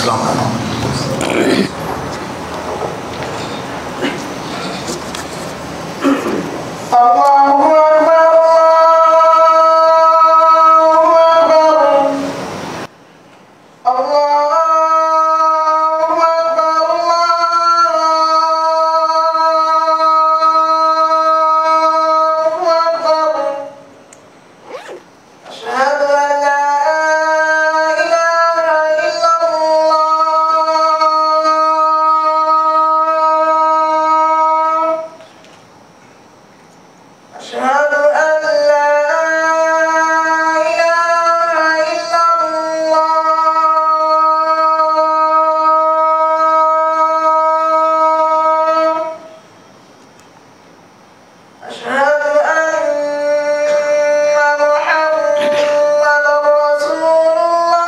அஸ்லாம் أشهد أن لا إله إلا الله أشهد أن لا إله إلا الله أشهد أن محمدا رسول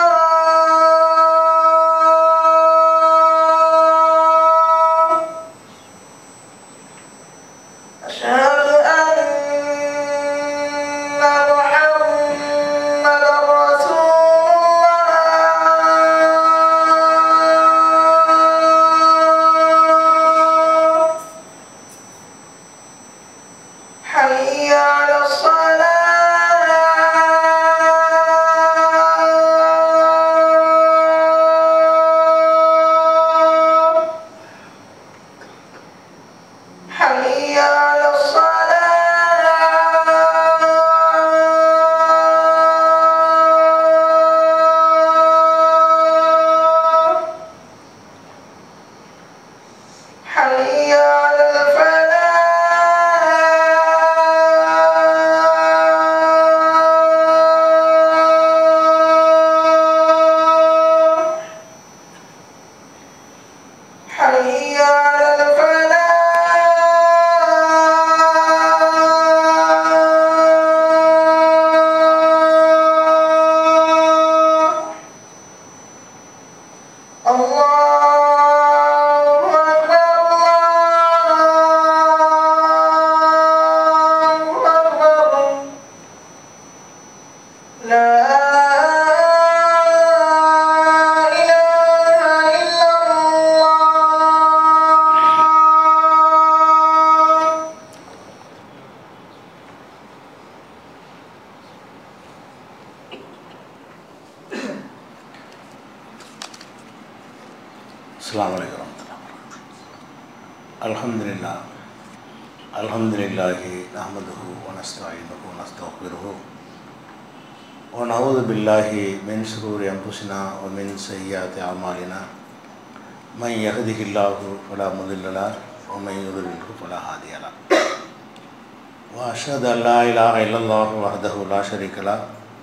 الله أشهد أن محمدا رسول الله حي على الصلاة حي على الصلاة حي على الفلاح حي على الفلاح الله أكبر الله أكبر لا إله إلا الله அஸ்லாம் வலைக்கம் அல்ஹம்துலில்லா அல்ஹம்துலில்லாஹி நஹ்மதுஹு வனஸ்தாயினுஹு வனஸ்தக்ஃபிருஹு ونعوذ بالله من شرور أنفسنا ومن سيئات أعمالنا من يهده الله فلا مضل له ومن يضلله فلا هادي له وأشهد أن لا إله إلا الله وحده لا شريك له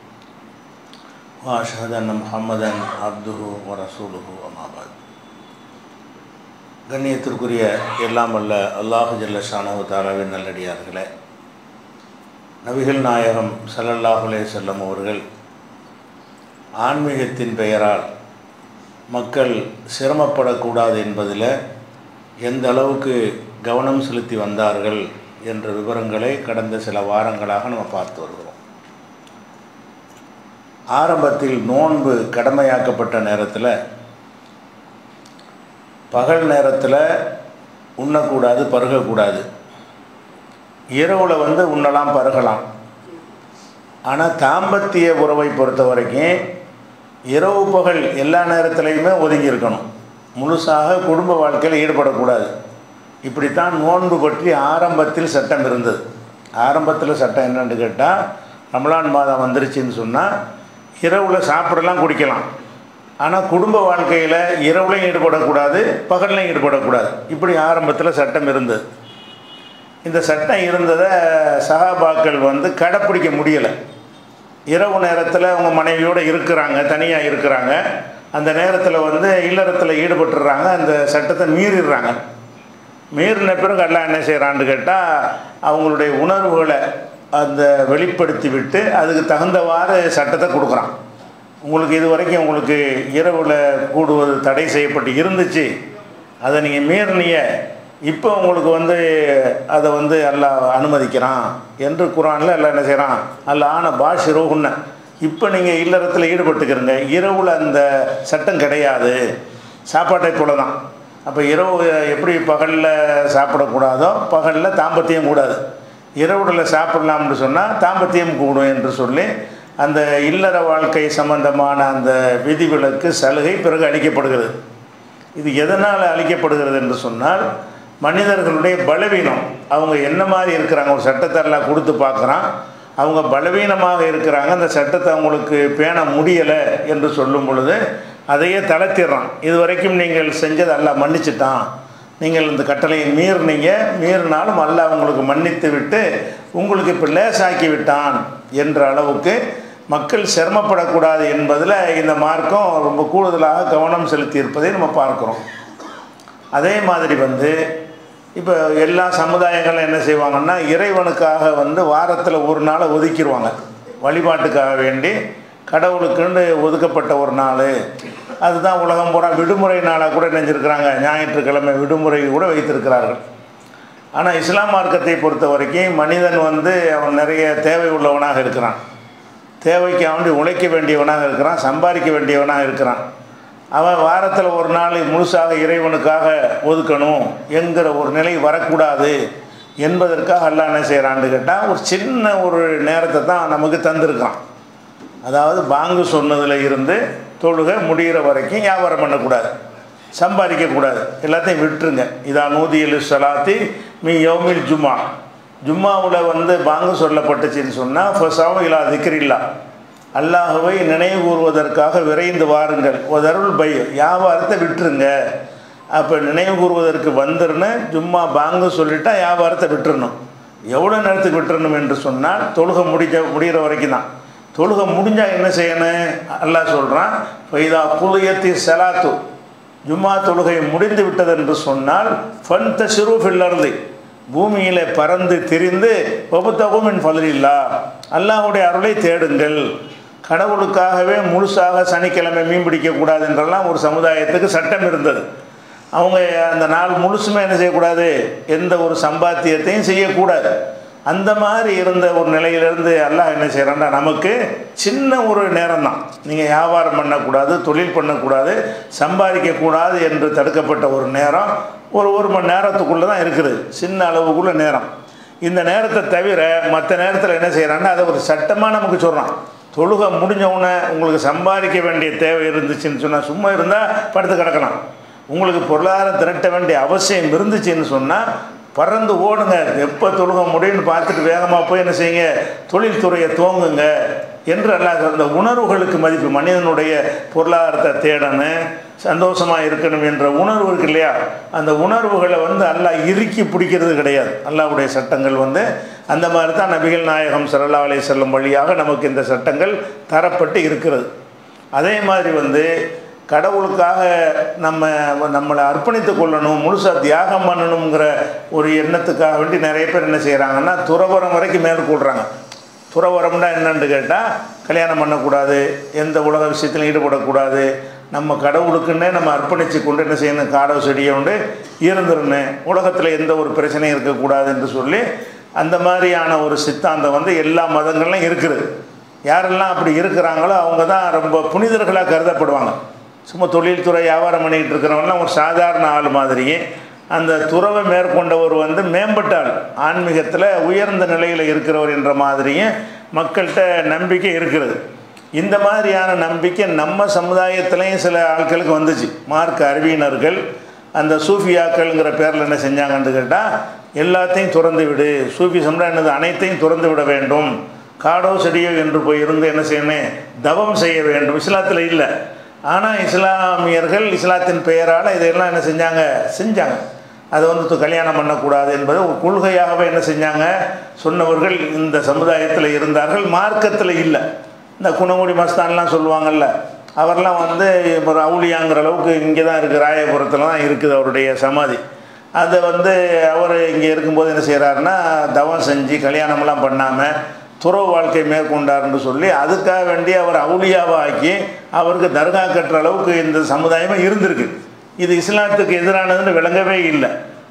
وأشهد أن محمدا عبده ورسوله أما بعد கண்ணியத்திற்குரிய எல்லாம் வல்ல அல்லாஹு ஜல்ல ஷானஹு தாலாவின் நல்லடியார்களே நபிகள் நாயகம் ஸல்லல்லாஹு செல்லம் அவர்கள் ஆன்மீகத்தின் பெயரால் மக்கள் சிரமப்படக்கூடாது என்பதில் எந்த அளவுக்கு கவனம் செலுத்தி வந்தார்கள் என்ற விவரங்களை கடந்த சில வாரங்களாக நம்ம பார்த்து வருகிறோம் ஆரம்பத்தில் நோன்பு கடமையாக்கப்பட்ட நேரத்தில் பகல் நேரத்தில் உண்ணக்கூடாது பருகக்கூடாது இரவில் வந்து உண்ணலாம் பருகலாம் ஆனால் தாம்பத்திய உறவை பொறுத்த வரைக்கும் இரவு பகல் எல்லா நேரத்துலையுமே ஒதுங்கி இருக்கணும் முழுசாக குடும்ப வாழ்க்கையில் ஈடுபடக்கூடாது இப்படித்தான் நோன்பு பற்றி ஆரம்பத்தில் சட்டம் இருந்தது ஆரம்பத்தில் சட்டம் என்னன்னு கேட்டால் ரமலான் மாதம் வந்துருச்சுன்னு சொன்னால் இரவில் சாப்பிடலாம் குடிக்கலாம் ஆனால் குடும்ப வாழ்க்கையில் இரவுலையும் ஈடுபடக்கூடாது பகல்லையும் ஈடுபடக்கூடாது இப்படி ஆரம்பத்தில் சட்டம் இருந்தது இந்த சட்டம் இருந்ததை சகாபாக்கள் வந்து கடைப்பிடிக்க முடியலை இரவு நேரத்தில் அவங்க மனைவியோடு இருக்கிறாங்க தனியாக இருக்கிறாங்க அந்த நேரத்தில் வந்து இல்லறத்தில் ஈடுபட்டுடுறாங்க அந்த சட்டத்தை மீறிடுறாங்க மீறின பிறகு எல்லாம் என்ன செய்கிறான்னு கேட்டால் அவங்களுடைய உணர்வுகளை அந்த வெளிப்படுத்தி விட்டு அதுக்கு தகுந்தவாறு சட்டத்தை கொடுக்குறான் உங்களுக்கு இது வரைக்கும் உங்களுக்கு இரவில் கூடுவது தடை செய்யப்பட்டு இருந்துச்சு அதை நீங்கள் மீறினிய இப்போ உங்களுக்கு வந்து அதை வந்து அல்லாஹ் அனுமதிக்கிறான் என்று குரானில் எல்லாம் என்ன செய்கிறான் அல்ல ஆன பாஷிரோகுன்ன இப்போ நீங்கள் இல்லறத்தில் ஈடுபட்டுக்கிறங்க இரவில் அந்த சட்டம் கிடையாது சாப்பாட்டை போல தான் அப்போ இரவு எப்படி பகலில் சாப்பிடக்கூடாதோ பகலில் தாம்பத்தியம் கூடாது இரவுல சாப்பிடலாம்னு சொன்னால் தாம்பத்தியம் கூடும் என்று சொல்லி அந்த இல்லற வாழ்க்கை சம்பந்தமான அந்த விதிவிலக்கு சலுகை பிறகு அளிக்கப்படுகிறது இது எதனால் அளிக்கப்படுகிறது என்று சொன்னால் மனிதர்களுடைய பலவீனம் அவங்க என்ன மாதிரி இருக்கிறாங்க ஒரு சட்டத்தை எல்லாம் கொடுத்து பார்க்குறான் அவங்க பலவீனமாக இருக்கிறாங்க அந்த சட்டத்தை அவங்களுக்கு பேண முடியலை என்று சொல்லும் பொழுது அதையே தளர்த்திடுறான் இது வரைக்கும் நீங்கள் செஞ்சது அல்லாஹ் மன்னிச்சிட்டான் நீங்கள் இந்த கட்டளையை மீறினீங்க மீறினாலும் அல்லாஹ் உங்களுக்கு மன்னித்து விட்டு உங்களுக்கு இப்போ லேசாக்கி விட்டான் என்ற அளவுக்கு மக்கள் சிரமப்படக்கூடாது என்பதில் இந்த மார்க்கம் ரொம்ப கூடுதலாக கவனம் செலுத்தி இருப்பதை நம்ம பார்க்குறோம் அதே மாதிரி வந்து இப்போ எல்லா சமுதாயங்களும் என்ன செய்வாங்கன்னா இறைவனுக்காக வந்து வாரத்தில் ஒரு நாளை ஒதுக்கிடுவாங்க வழிபாட்டுக்காக வேண்டி கடவுளுக்குன்னு ஒதுக்கப்பட்ட ஒரு நாள் அதுதான் உலகம் பூரா விடுமுறை நாளாக கூட நினைஞ்சிருக்கிறாங்க ஞாயிற்றுக்கிழமை விடுமுறை கூட வைத்திருக்கிறார்கள் ஆனால் இஸ்லாம் மார்க்கத்தை பொறுத்த வரைக்கும் மனிதன் வந்து அவன் நிறைய தேவை உள்ளவனாக இருக்கிறான் தேவைக்கு அவண்டி உழைக்க வேண்டியவனாக இருக்கிறான் சம்பாதிக்க வேண்டியவனாக இருக்கிறான் அவன் வாரத்தில் ஒரு நாள் முழுசாக இறைவனுக்காக ஒதுக்கணும் என்கிற ஒரு நிலை வரக்கூடாது என்பதற்காக அல்லாஹ் என்ன செய்கிறான்னு கேட்டால் ஒரு சின்ன ஒரு நேரத்தை தான் நமக்கு தந்திருக்கான் அதாவது பாங்கு சொன்னதில் இருந்து தொழுகை முடிகிற வரைக்கும் வியாபாரம் பண்ணக்கூடாது சம்பாதிக்கக்கூடாது எல்லாத்தையும் விட்டுருங்க இதா நூதியல் சலாத்தி மீ யோமில் ஜும்மா ஜும்மாவில் வந்து பாங்கு சொல்லப்பட்டுச்சுன்னு சொன்னால் ஃபசாவும் இல்லா திக்ரில்லா அல்லாஹுவை நினைவு கூறுவதற்காக விரைந்து வாருங்கள் ஒரு அருள் பை வியாபாரத்தை விட்டுருங்க அப்போ நினைவு கூறுவதற்கு வந்துருன்னு ஜும்மா பாங்கு சொல்லிட்டா வியாபாரத்தை விட்டுறணும் எவ்வளோ நேரத்துக்கு விட்டுறணும் என்று சொன்னால் தொழுகை முடிஞ்ச முடிகிற வரைக்கும் தான் தொழுகை முடிஞ்சால் என்ன செய்யணும் அல்லாஹ் சொல்கிறான் ஃபைதா புலியத்தி செலாத்து ஜும்மா தொழுகை முடிந்து விட்டது என்று சொன்னால் ஃபன் தசிரு ஃபில்லர்ந்து பூமியில் பறந்து திரிந்து ஒபுத்தகுமின் பலரில்லா அல்லாஹுடைய அருளை தேடுங்கள் கடவுளுக்காகவே முழுசாக சனிக்கிழமை மீன் பிடிக்கக்கூடாது என்றெல்லாம் ஒரு சமுதாயத்துக்கு சட்டம் இருந்தது அவங்க அந்த நாள் முழுசுமே என்ன செய்யக்கூடாது எந்த ஒரு சம்பாத்தியத்தையும் செய்யக்கூடாது அந்த மாதிரி இருந்த ஒரு நிலையிலிருந்து அல்லாஹ் என்ன செய்கிறான்னா நமக்கு சின்ன ஒரு நேரம் தான் நீங்கள் வியாபாரம் பண்ணக்கூடாது தொழில் பண்ணக்கூடாது சம்பாதிக்கக்கூடாது என்று தடுக்கப்பட்ட ஒரு நேரம் ஒரு ஒரு மணி நேரத்துக்குள்ளே தான் இருக்குது சின்ன அளவுக்குள்ள நேரம் இந்த நேரத்தை தவிர மற்ற நேரத்தில் என்ன செய்கிறான்னா அதை ஒரு சட்டமாக நமக்கு சொல்கிறான் தொழுகை முடிஞ்ச உடனே உங்களுக்கு சம்பாதிக்க வேண்டிய தேவை இருந்துச்சுன்னு சொன்னால் சும்மா இருந்தால் படுத்து கிடக்கலாம் உங்களுக்கு பொருளாதாரம் திரட்ட வேண்டிய அவசியம் இருந்துச்சுன்னு சொன்னால் பறந்து ஓடுங்க எப்போ தொழுக முடியும்னு பார்த்துட்டு வேகமாக போய் என்ன செய்யுங்க தொழில்துறையை துவங்குங்க என்று அல்லாஹ் அந்த உணர்வுகளுக்கு மதிப்பு மனிதனுடைய பொருளாதாரத்தை தேடணும் சந்தோஷமாக இருக்கணும் என்ற உணர்வு இருக்கு இல்லையா அந்த உணர்வுகளை வந்து அல்லாஹ் இறுக்கி பிடிக்கிறது கிடையாது அல்லாஹ்வுடைய சட்டங்கள் வந்து அந்த மாதிரி தான் நபிகள் நாயகம் சல்லா அலை செல்லும் வழியாக நமக்கு இந்த சட்டங்கள் தரப்பட்டு இருக்கிறது அதே மாதிரி வந்து கடவுளுக்காக நம்ம நம்மளை அர்ப்பணித்து கொள்ளணும் முழுசாக தியாகம் பண்ணணுங்கிற ஒரு எண்ணத்துக்காக வேண்டி நிறைய பேர் என்ன செய்கிறாங்கன்னா துறவரம் வரைக்கும் மேற்கொள்கிறாங்க துறவரம்னா என்னன்னு கேட்டால் கல்யாணம் பண்ணக்கூடாது எந்த உலக விஷயத்திலும் ஈடுபடக்கூடாது நம்ம கடவுளுக்குன்னே நம்ம அர்ப்பணித்து கொண்டு என்ன செய்யணும் காடோ செடியை உண்டு இருந்துடணும் உலகத்தில் எந்த ஒரு பிரச்சனையும் இருக்கக்கூடாது என்று சொல்லி அந்த மாதிரியான ஒரு சித்தாந்தம் வந்து எல்லா மதங்கள்லையும் இருக்குது யாரெல்லாம் அப்படி இருக்கிறாங்களோ அவங்க தான் ரொம்ப புனிதர்களாக கருதப்படுவாங்க சும்மா தொழில்துறை வியாபாரம் பண்ணிக்கிட்டு இருக்கிறவங்கலாம் ஒரு சாதாரண ஆள் மாதிரியே அந்த துறவை மேற்கொண்டவர் வந்து மேம்பட்ட ஆள் ஆன்மீகத்தில் உயர்ந்த நிலையில் இருக்கிறவர் என்ற மாதிரியும் மக்கள்கிட்ட நம்பிக்கை இருக்கிறது இந்த மாதிரியான நம்பிக்கை நம்ம சமுதாயத்திலையும் சில ஆட்களுக்கு வந்துச்சு மார்க் அறிவியினர்கள் அந்த சூஃபியாக்கள்ங்கிற பேரில் என்ன செஞ்சாங்கன்னு கேட்டால் எல்லாத்தையும் துறந்து விடு சூஃபி சம்னா என்னது அனைத்தையும் துறந்து விட வேண்டும் காடோ செடியோ என்று போய் இருந்து என்ன செய்யணும் தவம் செய்ய வேண்டும் இஸ்லாத்தில் இல்லை ஆனால் இஸ்லாமியர்கள் இஸ்லாத்தின் பெயரால் இதையெல்லாம் என்ன செஞ்சாங்க செஞ்சாங்க அதை வந்து து- கல்யாணம் பண்ணக்கூடாது என்பதை ஒரு கொள்கையாகவே என்ன செஞ்சாங்க சொன்னவர்கள் இந்த சமுதாயத்தில் இருந்தார்கள் மார்க்கத்தில் இல்லை இந்த குணங்குடி மஸ்தான்லாம் சொல்லுவாங்கல்ல அவர்லாம் வந்து ஒரு அவுளியாங்கிற அளவுக்கு இங்கே தான் இருக்குது ராயபுரத்தில் தான் இருக்குது அவருடைய சமாதி அதை வந்து அவர் இங்கே இருக்கும்போது என்ன செய்கிறாருன்னா தவம் செஞ்சு கல்யாணமெல்லாம் பண்ணாமல் துறவு வாழ்க்கை மேற்கொண்டார்னு சொல்லி அதுக்காக வேண்டி அவர் அவுளியாவை ஆக்கி அவருக்கு தர்கா கட்டுற அளவுக்கு இந்த சமுதாயமே இருந்திருக்கு இது இஸ்லாத்துக்கு எதிரானதுன்னு விளங்கவே இல்லை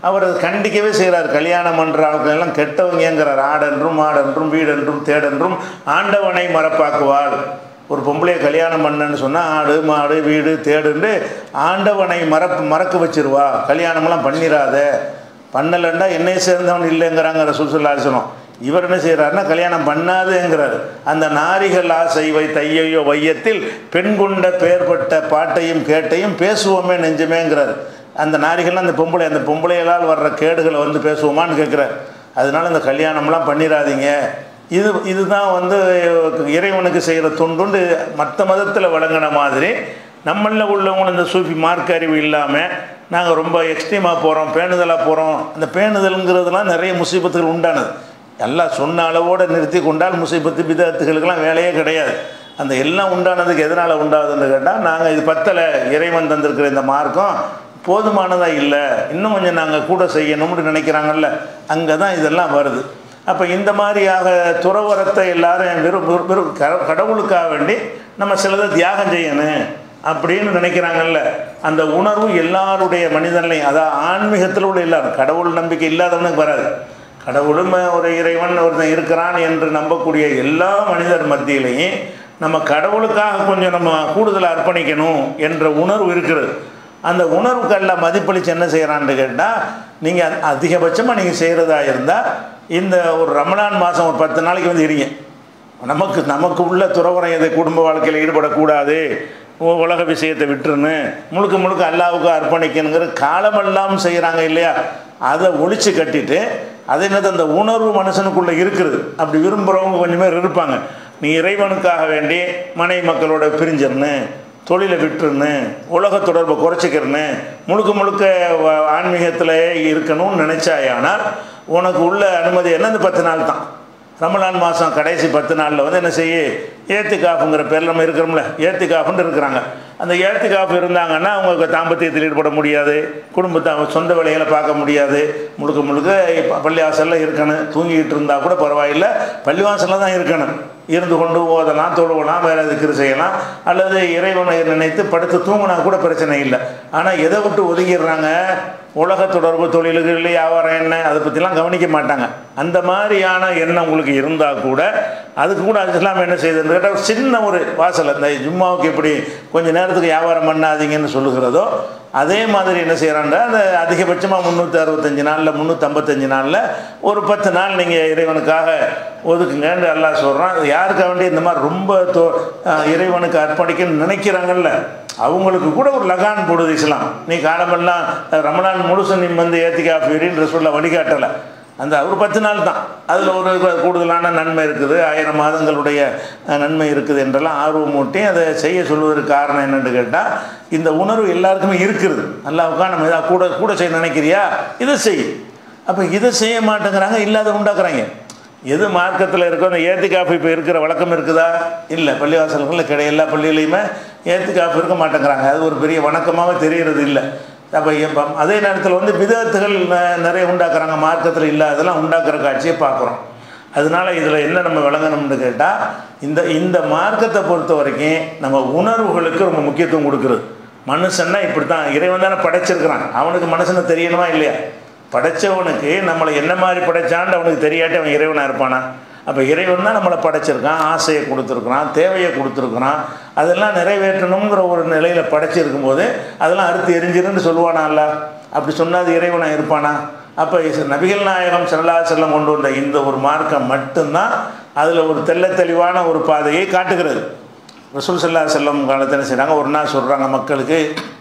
அவர் அதை கண்டிக்கவே செய்கிறார் கல்யாணம் பண்ணுற எல்லாம் கெட்டவங்கங்கிறார் ஆடென்றும் மாடென்றும் வீடென்றும் தேடென்றும் ஆண்டவனை மறப்பாக்குவாள் ஒரு பொம்பளையை கல்யாணம் பண்ணன்னு சொன்னால் ஆடு மாடு வீடு தேடுன்னு ஆண்டவனை மறப்பு மறக்க வச்சிருவா கல்யாணம்லாம் பண்ணிடாத பண்ணலைன்னா என்னை சேர்ந்தவன் இல்லைங்கிறாங்க ரசூல் சொல்லாசனம் இவர் என்ன செய்கிறாருன்னா கல்யாணம் பண்ணாதுங்கிறார் அந்த நாரிகள் ஆசை வை தையையோ வையத்தில் பெண் கொண்ட பெயர்பட்ட பாட்டையும் கேட்டையும் பேசுவோமே நெஞ்சமேங்கிறார் அந்த நாரிகள்லாம் அந்த பொம்பளை அந்த பொம்பளைகளால் வர்ற கேடுகளை வந்து பேசுவோமான்னு கேட்குறார் அதனால இந்த கல்யாணம்லாம் பண்ணிடாதீங்க இது இதுதான் வந்து இறைவனுக்கு செய்கிற தொண்டுண்டு மற்ற மதத்தில் வழங்கின மாதிரி நம்மளில் உள்ளவங்களும் இந்த சூஃபி மார்க் அறிவு இல்லாமல் நாங்கள் ரொம்ப எக்ஸ்ட்ரீமாக போகிறோம் பேணுதலாக போகிறோம் அந்த பேணுதல்ங்கிறதுலாம் நிறைய முசீபத்துகள் உண்டானது எல்லாம் சொன்ன அளவோடு நிறுத்தி கொண்டால் முசீபத்து விதத்துகளுக்கெல்லாம் வேலையே கிடையாது அந்த எல்லாம் உண்டானதுக்கு எதனால் உண்டாகுதுன்னு கேட்டால் நாங்கள் இது பத்தலை இறைவன் தந்திருக்கிற இந்த மார்க்கம் போதுமானதாக இல்லை இன்னும் கொஞ்சம் நாங்கள் கூட செய்யணும்னு நினைக்கிறாங்கல்ல அங்கே தான் இதெல்லாம் வருது அப்போ இந்த மாதிரியாக துறவரத்தை எல்லாரும் வெறும் வெறும் வெறும் க- கடவுளுக்காக வேண்டி நம்ம சிலதை தியாகம் செய்யணும் அப்படின்னு நினைக்கிறாங்கல்ல அந்த உணர்வு எல்லாருடைய மனிதன்லையும் அதான் ஆன்மீகத்தில் உள்ள எல்லாரும் கடவுள் நம்பிக்கை இல்லாதவனுக்கு வராது கடவுளும் ஒரு இறைவன் ஒருத்தன் இருக்கிறான் என்று நம்பக்கூடிய எல்லா மனிதர் மத்தியிலையும் நம்ம கடவுளுக்காக கொஞ்சம் நம்ம கூடுதலாக அர்ப்பணிக்கணும் என்ற உணர்வு இருக்கிறது அந்த உணர்வுக்கெல்லாம் மதிப்பளித்து என்ன செய்கிறான்னு கேட்டால் நீங்கள் அதிகபட்சமாக நீங்கள் செய்கிறதா இருந்தால் இந்த ஒரு ரமலான் மாதம் ஒரு பத்து நாளைக்கு வந்து இருங்க நமக்கு நமக்கு உள்ள துறவரம் எதை குடும்ப வாழ்க்கையில் ஈடுபடக்கூடாது உ- உலக விஷயத்தை விட்டுருன்னு முழுக்க முழுக்க அல்லாவுக்கு அர்ப்பணிக்கணுங்கிற காலமெல்லாம் செய்கிறாங்க இல்லையா அதை ஒழிச்சு கட்டிட்டு அது என்னது அந்த உணர்வு மனுஷனுக்குள்ளே இருக்குது அப்படி விரும்புகிறவங்க கொஞ்சம் பேர் இருப்பாங்க நீ இறைவனுக்காக வேண்டி மனைவி மக்களோட பிரிஞ்சிருன்னு தொழிலை விட்டுருன்னு உலக தொடர்பை குறைச்சிக்கிறன்னு முழுக்க முழுக்க வ- ஆன்மீகத்தில் இருக்கணும்னு நினச்சாயானால் உனக்கு உள்ள அனுமதி என்ன இந்த பத்து நாள் தான் ரமலான் மாதம் கடைசி பத்து நாளில் வந்து என்ன செய்ய ஏத்தி காப்புங்கிற பேரில் நம்ம இருக்கிறோம்ல ஏத்தி காப்புன்னு இருக்கிறாங்க அந்த ஏத்தி காப்பு இருந்தாங்கன்னா அவங்க தாம்பத்தியத்தில் ஈடுபட முடியாது குடும்பத்தை அவங்க சொந்த வேலைகளை பார்க்க முடியாது முழுக்க முழுக்க இப்போ பள்ளிவாசலில் இருக்கணும் தூங்கிக்கிட்டு இருந்தால் கூட பரவாயில்லை பள்ளிவாசலில் தான் இருக்கணும் இருந்து கொண்டு ஓதலாம் தொழுவலாம் வேறு எதுக்கு செய்யலாம் அல்லது இறைவனை நினைத்து படுத்து தூங்கினா கூட பிரச்சனை இல்லை ஆனால் எதை விட்டு ஒதுங்கிடுறாங்க உலக தொடர்பு தொழில்கள் வியாபாரம் என்ன அதை பற்றிலாம் கவனிக்க மாட்டாங்க அந்த மாதிரியான எண்ணம் உங்களுக்கு இருந்தால் கூட அதுக்கு கூட அது இஸ்லாம் என்ன செய்யுதுன்னு கேட்டால் ஒரு சின்ன ஒரு வாசல் இந்த ஜும்மாவுக்கு எப்படி கொஞ்ச நேரத்துக்கு வியாபாரம் பண்ணாதீங்கன்னு சொல்லுகிறதோ அதே மாதிரி என்ன செய்கிறாங்க அந்த அதிகபட்சமாக முந்நூற்றி அறுபத்தஞ்சு நாளில் முந்நூற்றம்பத்தஞ்சு நாளில் ஒரு பத்து நாள் நீங்கள் இறைவனுக்காக ஒதுக்குங்கன்னு எல்லாம் சொல்கிறான் அது யாருக்காக வேண்டி இந்த மாதிரி ரொம்ப தோ அஹ் இறைவனுக்கு அர்ப்பணிக்கணும்னு நினைக்கிறாங்கல்ல அவங்களுக்கு கூட ஒரு லகான் போடுது இஸ்லாம் நீ காலமெல்லாம் ரமலான் முழுசு நீ வந்து ஏத்திக்கா ஃபீரின்னு சொல்ல வழிகாட்டலை அந்த ஒரு பத்து நாள் தான் அதில் ஒரு கூடுதலான நன்மை இருக்குது ஆயிரம் மாதங்களுடைய அஹ், நன்மை இருக்குது என்றெல்லாம் ஆர்வம் மூட்டி அதை செய்ய சொல்வதற்கு காரணம் என்னன்னு கேட்டால் இந்த உணர்வு எல்லாருக்குமே இருக்குது அல்லாவுக்கா நம்ம இதாக கூட கூட செய்ய நினைக்கிறியா இதை செய் அப்போ இதை செய்ய மாட்டேங்கிறாங்க இல்லாத உண்டாக்குறாங்க எது மார்க்கத்தில் இருக்கோ அந்த ஏத்தி காப்பு இப்போ இருக்கிற வழக்கம் இருக்குதா இல்லை பள்ளிவாசல்களில் கிடையாது எல்லா பள்ளியிலையுமே ஏத்தி காப்பு இருக்க மாட்டேங்கிறாங்க அது ஒரு பெரிய வணக்கமாகவே தெரியறது இல்லை அப்போ இப்போ அதே நேரத்தில் வந்து விதத்துகள் ந- நிறைய உண்டாக்குறாங்க மார்க்கத்தில் இல்லாததெல்லாம் உண்டாக்குற காட்சியை பார்க்குறோம் அதனால இதில் என்ன நம்ம விளங்கணும்னு கேட்டால் இந்த இந்த மார்க்கத்தை பொறுத்த வரைக்கும் நம்ம உணர்வுகளுக்கு ரொம்ப முக்கியத்துவம் கொடுக்குறது மனுஷன்னா இப்படி தான் இறைவன் தானே படைச்சிருக்கிறான் அவனுக்கு மனுஷனை தெரியணுமா இல்லையா படைச்சவனுக்கு நம்மளை என்ன மாதிரி படைச்சான்னு அவனுக்கு தெரியாட்டி அவன் இறைவனாக இருப்பானா அப்போ இறைவன் தான் நம்மளை படைச்சிருக்கான் ஆசையை கொடுத்துருக்குறான் தேவையை கொடுத்துருக்குறான் அதெல்லாம் நிறைவேற்றணுங்கிற ஒரு நிலையில் படைச்சிருக்கும் போது அதெல்லாம் அறுத்து எரிஞ்சிருன்னு சொல்லுவானா அல்ல அப்படி சொன்னால் அது இறைவனாக இருப்பானா அப்போ நபிகள் நாயகம் சல்லா செல்லம் கொண்டு வந்த இந்த ஒரு மார்க்கம் மட்டும்தான் அதில் ஒரு தெள்ளத் தெளிவான ஒரு பாதையை காட்டுகிறது ரசூல் சல்லா செல்லம் காலத்தில் என்ன செய்கிறாங்க ஒரு நாள் சொல்கிறாங்க மக்களுக்கு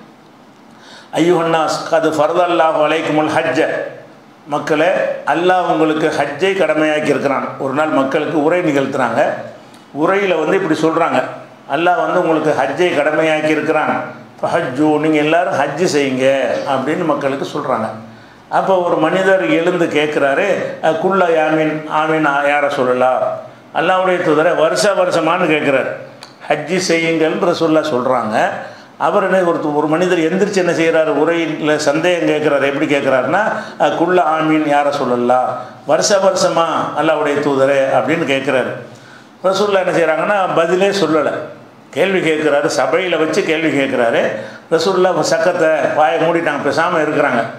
ஐயுஹன்னாஸ் அது ஃபர்தல்லாஹு அலைக்குமுல் ஹஜ்ஜ மக்களே அல்லாஹ் உங்களுக்கு ஹஜ்ஜை கடமையாக்கி இருக்கிறான் ஒரு நாள் மக்களுக்கு உரை நிகழ்த்துறாங்க உரையில் வந்து இப்படி சொல்கிறாங்க அல்லாஹ் வந்து உங்களுக்கு ஹஜ்ஜை கடமையாக்கி இருக்கிறான் ஹஜ்ஜு நீங்கள் எல்லாரும் ஹஜ்ஜு செய்யுங்க அப்படின்னு மக்களுக்கு சொல்கிறாங்க அப்போ ஒரு மனிதர் எழுந்து கேட்குறாரு குள்ள யாமின் ஆமீன் யாரை சொல்லலாம் அல்லாவுடைய தூதரை வருஷ வருஷமானு கேட்குறாரு ஹஜ்ஜி செய்யுங்கள்ன்ற சொல்ல சொல்கிறாங்க அவர் என்ன ஒரு ஒரு மனிதர் எந்திரிச்சு என்ன செய்கிறாரு உரையில் சந்தேகம் கேட்குறாரு எப்படி கேட்குறாருன்னா அஹ், குள்ள ஆமீன் யாரை சொல்லலாம் வருஷ வருஷமா அல்லாவுடைய தூதரே அப்படின்னு கேட்குறாரு ரசூல்லா என்ன செய்கிறாங்கன்னா பதிலே சொல்லலை கேள்வி கேட்குறாரு சபையில் வச்சு கேள்வி கேட்குறாரு ரசூல்லா சக்கத்தை வாயை மூடிட்டாங்க பேசாமல் இருக்கிறாங்க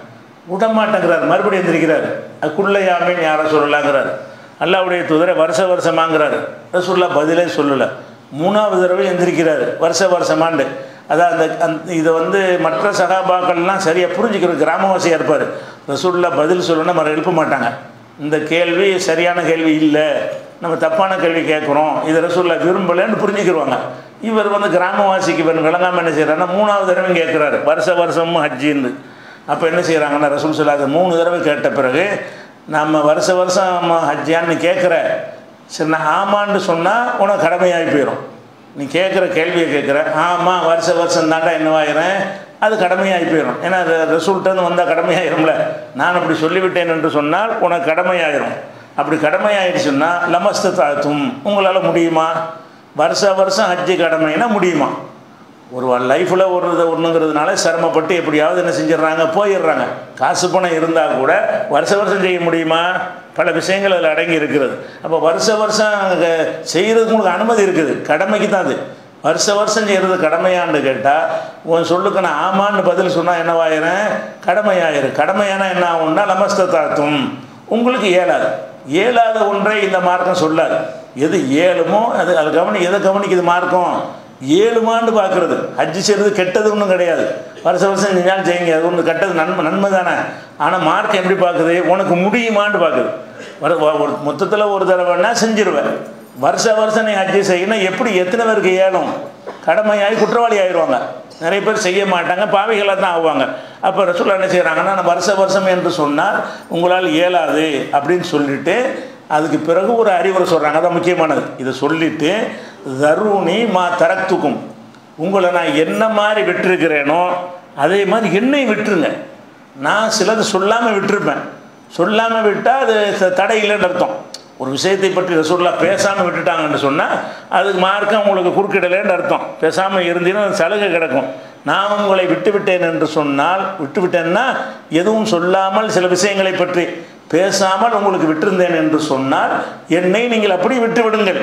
விடமாட்டேங்கிறார் மறுபடியும் எந்திரிக்கிறார் அதுக்குள்ளையாமின்னு யாரை சொல்லலாங்கிறார் அல்லாவுடைய தூதரை வருஷ வருஷமாங்கிறாரு ரசூல்லா பதிலே சொல்லலை மூணாவது தடவை எந்திரிக்கிறாரு வருஷ வருஷமாண்டு அதான் அந்த அந்த இதை வந்து மற்ற சகாபாக்கள்லாம் சரியாக புரிஞ்சுக்கிற கிராமவாசியாக இருப்பார் ரசூல்லா பதில் சொல்லணும்னா நம்ம எழுப்ப மாட்டாங்க இந்த கேள்வி சரியான கேள்வி இல்லை நம்ம தப்பான கேள்வி கேட்குறோம் இதை ரசூல்லா விரும்பலைன்னு புரிஞ்சுக்கிடுவாங்க இவர் வந்து கிராமவாசிக்கு இவர் விளங்காமல் என்ன செய்கிறாருன்னா மூணாவது தடவை கேட்குறாரு வருஷ வருஷமும் ஹஜ்ஜின்னு அப்போ என்ன செய்கிறாங்கன்னா ரசூல் சொல்லாத மூணு தடவை கேட்ட பிறகு நம்ம வருஷ வருஷம் ஹஜ்ஜியான்னு கேட்குற சரி நான் ஆமான்னு சொன்னால் உனக்கு கடமையாகி போயிடும் நீ கேட்குற கேள்வியை கேட்குற ஆமாம் வருஷ வருஷம் தாண்டா என்னவாயிரம் அது கடமையாகி போயிடும் ஏன்னா ரிசல்ட்டுன்னு வந்தால் கடமையாயிரும்ல நான் அப்படி சொல்லிவிட்டேன் என்று சொன்னால் உனக்கு கடமையாயிரும் அப்படி கடமையாயிடுச்சுன்னா லமஸ்த தாத்தும் உங்களால் முடியுமா வருஷ வருஷம் ஹஜ்ஜி கடமைனா முடியுமா ஒரு லைஃப்பில் ஒரு இது ஒன்றுங்கிறதுனால சிரமப்பட்டு எப்படியாவது என்ன செஞ்சிடுறாங்க போயிடுறாங்க காசு பணம் இருந்தால் கூட வருஷ வருஷம் செய்ய முடியுமா பல விஷயங்கள் அதில் அடங்கி இருக்கிறது அப்போ வருஷ வருஷம் க- செய்கிறதுக்கு உங்களுக்கு அனுமதி இருக்குது கடமைக்கு தான் அது வருஷ வருஷம் செய்கிறது கடமையான்னு கேட்டால் உன் சொல்லுக்கு நான் ஆமான்னு பதில் சொன்னால் என்னவாயிரும் கடமையாயிரு கடமையானா என்ன ஆகும்னா நமஸ்த தாத்தும் உங்களுக்கு இயலாது இயலாத ஒன்றை இந்த மார்க்கம் சொல்லாது எது ஏழுமோ அது அது கவனி எதை கவனிக்குது மார்க்கம் ஏழுமாண்டு பார்க்குறது ஹஜ்ஜி செய்கிறது கெட்டது ஒன்றும் கிடையாது வருஷ வருஷம் செஞ்சாலும் செய்யுங்க அது ஒன்று கெட்டது நன்மை நன்மை தானே ஆனால் மார்க்கம் எப்படி பார்க்குது உனக்கு முடியுமான்னு பார்க்குது வர வ- ஒரு மொத்தத்தில் ஒரு தடவைன்னா செஞ்சிருவேன் வருஷ வருஷம் நீ ஹஜ்ஜி செய்யணும் எப்படி எத்தனை பேருக்கு ஏழும் கடமையாகி குற்றவாளி ஆயிடுவாங்க நிறைய பேர் செய்ய மாட்டாங்க பாவிகளாக தான் ஆகுவாங்க அப்போ ரசூல் என்ன செய்கிறாங்கன்னா நான் வருஷ வருஷம் என்று சொன்னால் உங்களால் இயலாது அப்படின்னு சொல்லிட்டு அதுக்கு பிறகு ஒரு அறிவுரை சொல்கிறாங்க அதான் முக்கியமானது இதை சொல்லிட்டு தருணி மா தரத்துக்கும் உங்களை நான் என்ன மாதிரி விட்டுருக்கிறேனோ அதே மாதிரி என்னையும் விட்டுருங்க நான் சிலது சொல்லாமல் விட்டுருப்பேன் சொல்லாமல் விட்டால் அது த- தடை இல்லைன்னு அர்த்தம் ஒரு விஷயத்தை பற்றி ரசூல்லா பேசாமல் விட்டுட்டாங்கன்னு சொன்னால் அதுக்கு மார்க்கம் உங்களுக்கு குறுக்கிடலேன்னு அர்த்தம் பேசாமல் இருந்தீங்கன்னா அது சலுகை கிடக்கும் நான் உங்களை விட்டு விட்டேன் என்று சொன்னால் விட்டு விட்டேன்னா எதுவும் சொல்லாமல் சில விஷயங்களை பற்றி பேசாமல் உங்களுக்கு விட்டிருந்தேன் என்று சொன்னால் என்னை நீங்கள் அப்படி விட்டு விடுங்கள்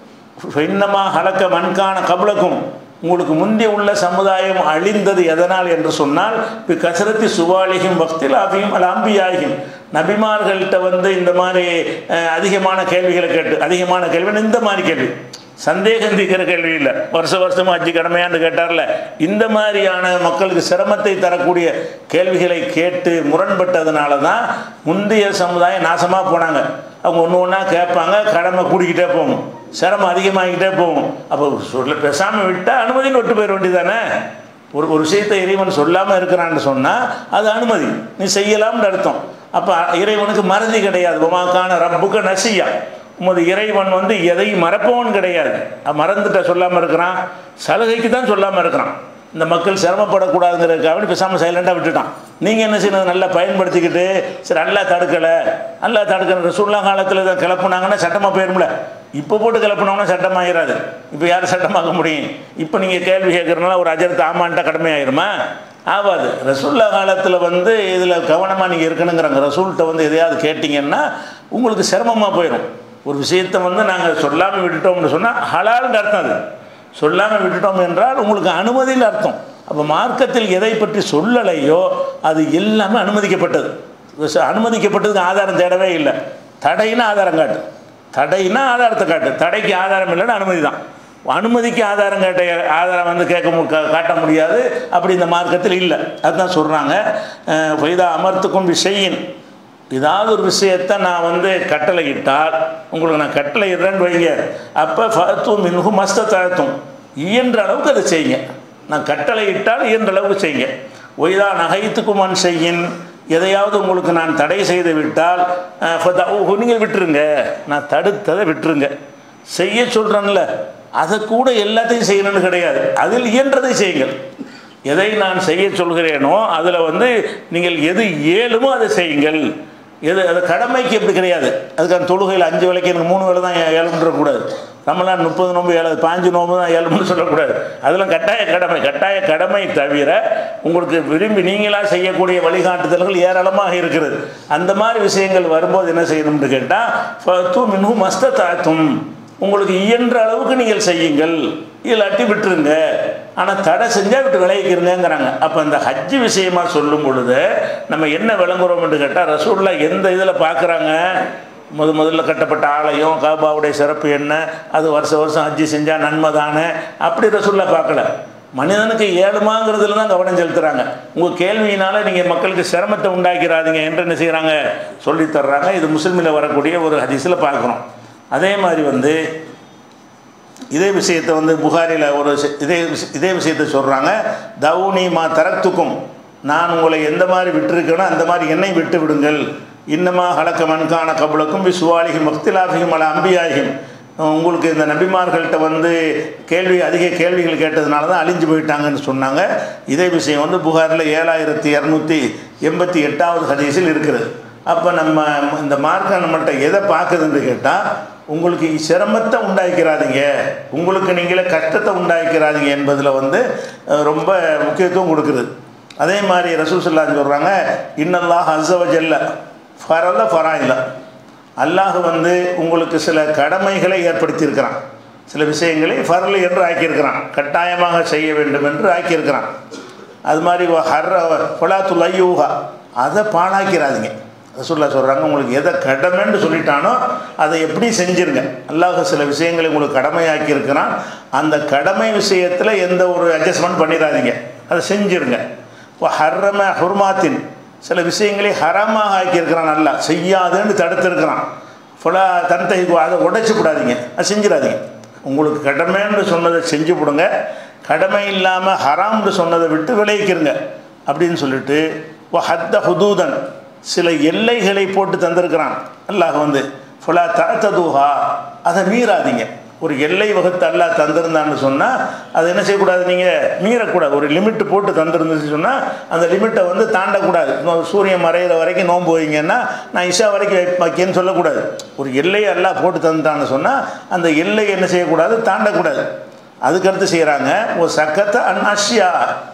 இன்னமா ஹலக்க மண்கான கபலக்கும் உங்களுக்கு முந்தி உள்ள சமுதாயம் அழிந்தது எதனால் என்று சொன்னால் இப்போ கசரத்தி சுவாலிகும் பக்தில் அபியும் அல்ல அம்பியாகியும் நபிமார்கள்ட்ட வந்து இந்த மாதிரி அஹ், அதிகமான கேள்விகளை கேட்டு அதிகமான கேள்வி இந்த மாதிரி கேள்வி சந்தேகம் தீர்க்கிற கேள்வி இல்லை வருஷ வருஷமா அஞ்சு கடமையான்னு கேட்டார்ல இந்த மாதிரியான மக்களுக்கு சிரமத்தை தரக்கூடிய கேள்விகளை கேட்டு முரண்பட்டதுனால தான் முந்தைய சமுதாயம் நாசமாக போனாங்க அவங்க ஒன்று ஒன்றா கேட்பாங்க கடமை கூடிக்கிட்டே போகும் சிரமம் அதிகமாகிக்கிட்டே போகும் அப்போ சொல்ல பேசாமல் விட்டால் அனுமதின்னு விட்டு போயிட வேண்டியதானே ஒரு ஒரு விஷயத்தை இறைவன் சொல்லாமல் இருக்கிறான்னு சொன்னால் அது அனுமதி நீ செய்யலாம்னு அர்த்தம் அப்போ இறைவனுக்கு மறதி கிடையாது உமாக்கான ரப்புக்கு நசியா உமது இறைவன் வந்து எதையும் மறப்பவன் கிடையாது அவன் மறந்துட்ட சொல்லாமல் இருக்கிறான் சலுகைக்கு தான் சொல்லாமல் இருக்கிறான் இந்த மக்கள் சிரமப்படக்கூடாதுங்கிறதுக்காக பேசாமல் சைலண்டாக விட்டுட்டான் நீங்கள் என்ன செய்யணும் நல்லா பயன்படுத்திக்கிட்டு சரி நல்லா தடுக்கலை நல்லா தடுக்கிற ரசூல்லா காலத்தில் இதை கிளப்புனாங்கன்னா சட்டமாக போயிரும்ல இப்போ போட்டு கிளப்புனோம்னா சட்டமாயிராது இப்போ யார் சட்டமாக்க முடியும் இப்போ நீங்கள் கேள்வி கேட்குறதுனால ஒரு அஜரத்து ஆமான்ட்டா கடமையாயிருமா ஆகாது ரசூல்லா காலத்தில் வந்து இதில் கவனமாக நீங்கள் இருக்கணுங்கிறாங்க ரசூல்கிட்ட வந்து எதையாவது கேட்டிங்கன்னா உங்களுக்கு சிரமமாக போயிடும் ஒரு விஷயத்தை வந்து நாங்கள் சொல்லாமல் விட்டுட்டோம்னு சொன்னால் ஹலால்னு அர்த்தம் அது சொல்லாமல் விட்டுட்டோம் என்றால் உங்களுக்கு அனுமதின்னு அர்த்தம் அப்போ மார்க்கத்தில் எதை பற்றி சொல்லலையோ அது எல்லாமே அனுமதிக்கப்பட்டது ச- அனுமதிக்கப்பட்டதுக்கு ஆதாரம் தேடவே இல்லை தடைன்னா ஆதாரம் காட்டு தடைன்னா ஆதாரத்தை காட்டு தடைக்கு ஆதாரம் இல்லைன்னா அனுமதி தான் அனுமதிக்கு ஆதாரம் கேட்ட ஆதாரம் வந்து கேட்க மு- கா- காட்ட முடியாது அப்படி இந்த மார்க்கத்தில் இல்லை அதுதான் சொல்கிறாங்க ஃபைதா அமர்த்துக்கும் விஷயின் ஏதாவது ஒரு விஷயத்தை நான் வந்து கட்டளை இட்டால் உங்களுக்கு நான் கட்டளை இடுறேன்னு வைங்க அப்போ ஃபத்தும் மின்ஹும் மஸ்த தழத்தும் இயன்ற அளவுக்கு அதை செய்யுங்க நான் கட்டளை இட்டால் இயன்ற அளவுக்கு செய்யுங்க ஒய்தா நகைத்துக்கும் மண் செய்யின் எதையாவது உங்களுக்கு நான் தடை செய்து விட்டால் அஹ், ஃபதஊஹு, நீங்கள் விட்டுருங்க நான் தடுத்ததை விட்டுருங்க செய்ய சொல்கிறேன்ல அதை கூட எல்லாத்தையும் செய்யணும்னு கிடையாது அதில் இயன்றதை செய்யுங்கள் எதை நான் செய்ய சொல்கிறேனோ அதில் வந்து நீங்கள் எது இயலுமோ அதை செய்யுங்கள் எது அது கடமைக்கு எப்படி கிடையாது அதுக்கான தொழுகையில் அஞ்சு வேலைக்கு எனக்கு மூணு வேலை தான் ஏழுன்றக்கூடாது நம்மளாம் முப்பது நோம்பு ஏழு பாஞ்சு நோம்பு தான் ஏழுன்னு சொல்லக்கூடாது அதெல்லாம் கட்டாய கடமை கட்டாய கடமை தவிர உங்களுக்கு விரும்பி நீங்களாக செய்யக்கூடிய வழிகாட்டுதல்கள் ஏராளமாக இருக்கிறது அந்த மாதிரி விஷயங்கள் வரும்போது என்ன செய்யணும்னு கேட்டால் தூ மின்ஹும் மஸ்த தாத்தும் உங்களுக்கு இயன்ற அளவுக்கு நீங்கள் செய்யுங்கள் இல்லாட்டி விட்டுருங்க ஆனால் தடை செஞ்சால் விட்டு விளைவிக்கிறங்கிறாங்க அப்போ அந்த ஹஜ்ஜு விஷயமா சொல்லும் பொழுது நம்ம என்ன விளங்குறோம்னு கேட்டால் ரசூல்லா எந்த இதில் பார்க்குறாங்க முத முதல்ல கட்டப்பட்ட ஆலயம் காபாவுடைய சிறப்பு என்ன அது வருஷம் வருஷம் ஹஜ்ஜி செஞ்சால் நன்மை தானே அப்படி ரசூல்லா பார்க்கல மனிதனுக்கு ஏழுமாங்கிறதுல தான் கவனம் செலுத்துகிறாங்க உங்கள் கேள்வியினால் நீங்கள் மக்களுக்கு சிரமத்தை உண்டாக்கிறாதீங்க என்று என்ன செய்கிறாங்க சொல்லித் தர்றாங்க இது முஸ்லீமில் வரக்கூடிய ஒரு ஹதீஸில் பார்க்குறோம் அதே மாதிரி வந்து இதே விஷயத்தை வந்து புகாரில் ஒரு சி- இதே விஷ- இதே விஷயத்தை சொல்கிறாங்க தவுனி மா தரத்துக்கும் நான் உங்களை எந்த மாதிரி விட்டிருக்கேனோ அந்த மாதிரி என்னை விட்டு விடுங்கள் இன்னமா ஹலக்க மண்கான கபுலக்கும் விசுவாலிகும் மக்திலாபிகும் அல அம்பியாகியும் உங்களுக்கு இந்த நபிமார்கள்ட்ட வந்து கேள்வி அதிக கேள்விகள் கேட்டதுனால தான் அழிஞ்சு போயிட்டாங்கன்னு சொன்னாங்க இதே விஷயம் வந்து புகாரில் ஏழாயிரத்தி இரநூத்தி எண்பத்தி எட்டாவது ஹதீஸில் இருக்கிறது அப்போ நம்ம இந்த மார்க்கம் நம்மள்ட்ட எதை பார்க்குதுன்னு கேட்டால் உங்களுக்கு சிரமத்தை உண்டாக்கிறாதீங்க உங்களுக்கு நீங்களே கஷ்டத்தை உண்டாக்கிறாதீங்க என்பதில் வந்து அஹ், ரொம்ப முக்கியத்துவம் கொடுக்குது அதே மாதிரி ரசூல் சொல்லான்னு சொல்கிறாங்க இன்னல்லாஹ் அசவஜல்ல ஃபரல ஃபராயில அல்லாஹ் வந்து உங்களுக்கு சில கடமைகளை ஏற்படுத்தியிருக்கிறான் சில விஷயங்களை ஃபரல் என்று ஆக்கியிருக்கிறான் கட்டாயமாக செய்ய வேண்டும் என்று ஆக்கியிருக்கிறான் அது மாதிரி ஹர்ர பொலாத்துல் ஐயூஹா அதை பாழாக்கிறாதீங்க ரசூல்லா சொல்கிறாங்க உங்களுக்கு எதை கடமைன்னு சொல்லிட்டானோ அதை எப்படி செஞ்சிருங்க அல்லாஹ் சில விஷயங்களை உங்களுக்கு கடமையாக்கி இருக்கிறான் அந்த கடமை விஷயத்தில் எந்த ஒரு அட்ஜஸ்ட்மெண்ட் பண்ணிடாதீங்க அதை செஞ்சிருங்க இப்போ ஹர்ரம ஹுர்மாத்தின் சில விஷயங்களை ஹரமாக ஆக்கியிருக்கிறான் நல்லா செய்யாதுன்னு தடுத்திருக்கிறான் ஃபுல்லா தன்தை அதை உடைச்சு விடாதீங்க அதை செஞ்சிடாதீங்க உங்களுக்கு கடமைன்னு சொன்னதை செஞ்சு விடுங்க கடமை இல்லாமல் ஹராம்னு சொன்னதை விட்டு விளைவிக்கிறங்க அப்படின்னு சொல்லிட்டு ஓ ஹத்த ஹுதூதன் சில எல்லைகளை போட்டு தந்திருக்கிறான் அல்லாஹ் வந்து ஃபுல்லா தத்ததுஹா அதை மீறாதீங்க ஒரு எல்லை வகுத்து அல்லாஹ் தந்திருந்தான்னு சொன்னால் அதை என்ன செய்யக்கூடாது நீங்கள் மீறக்கூடாது ஒரு லிமிட்டு போட்டு தந்திருந்துச்சு சொன்னால் அந்த லிமிட்டை வந்து தாண்டக்கூடாது இன்னும் சூரியன் மறையிற வரைக்கும் நோன்பு வைங்கன்னா நான் இஷா வரைக்கும் வை- வைக்கேன்னு சொல்லக்கூடாது ஒரு எல்லையை எல்லாம் போட்டு தந்துட்டான்னு சொன்னால் அந்த எல்லை என்ன செய்யக்கூடாது தாண்டக்கூடாது அதுக்கடுத்து செய்கிறாங்க ஒரு சக்கத்தை அன்னாஷியா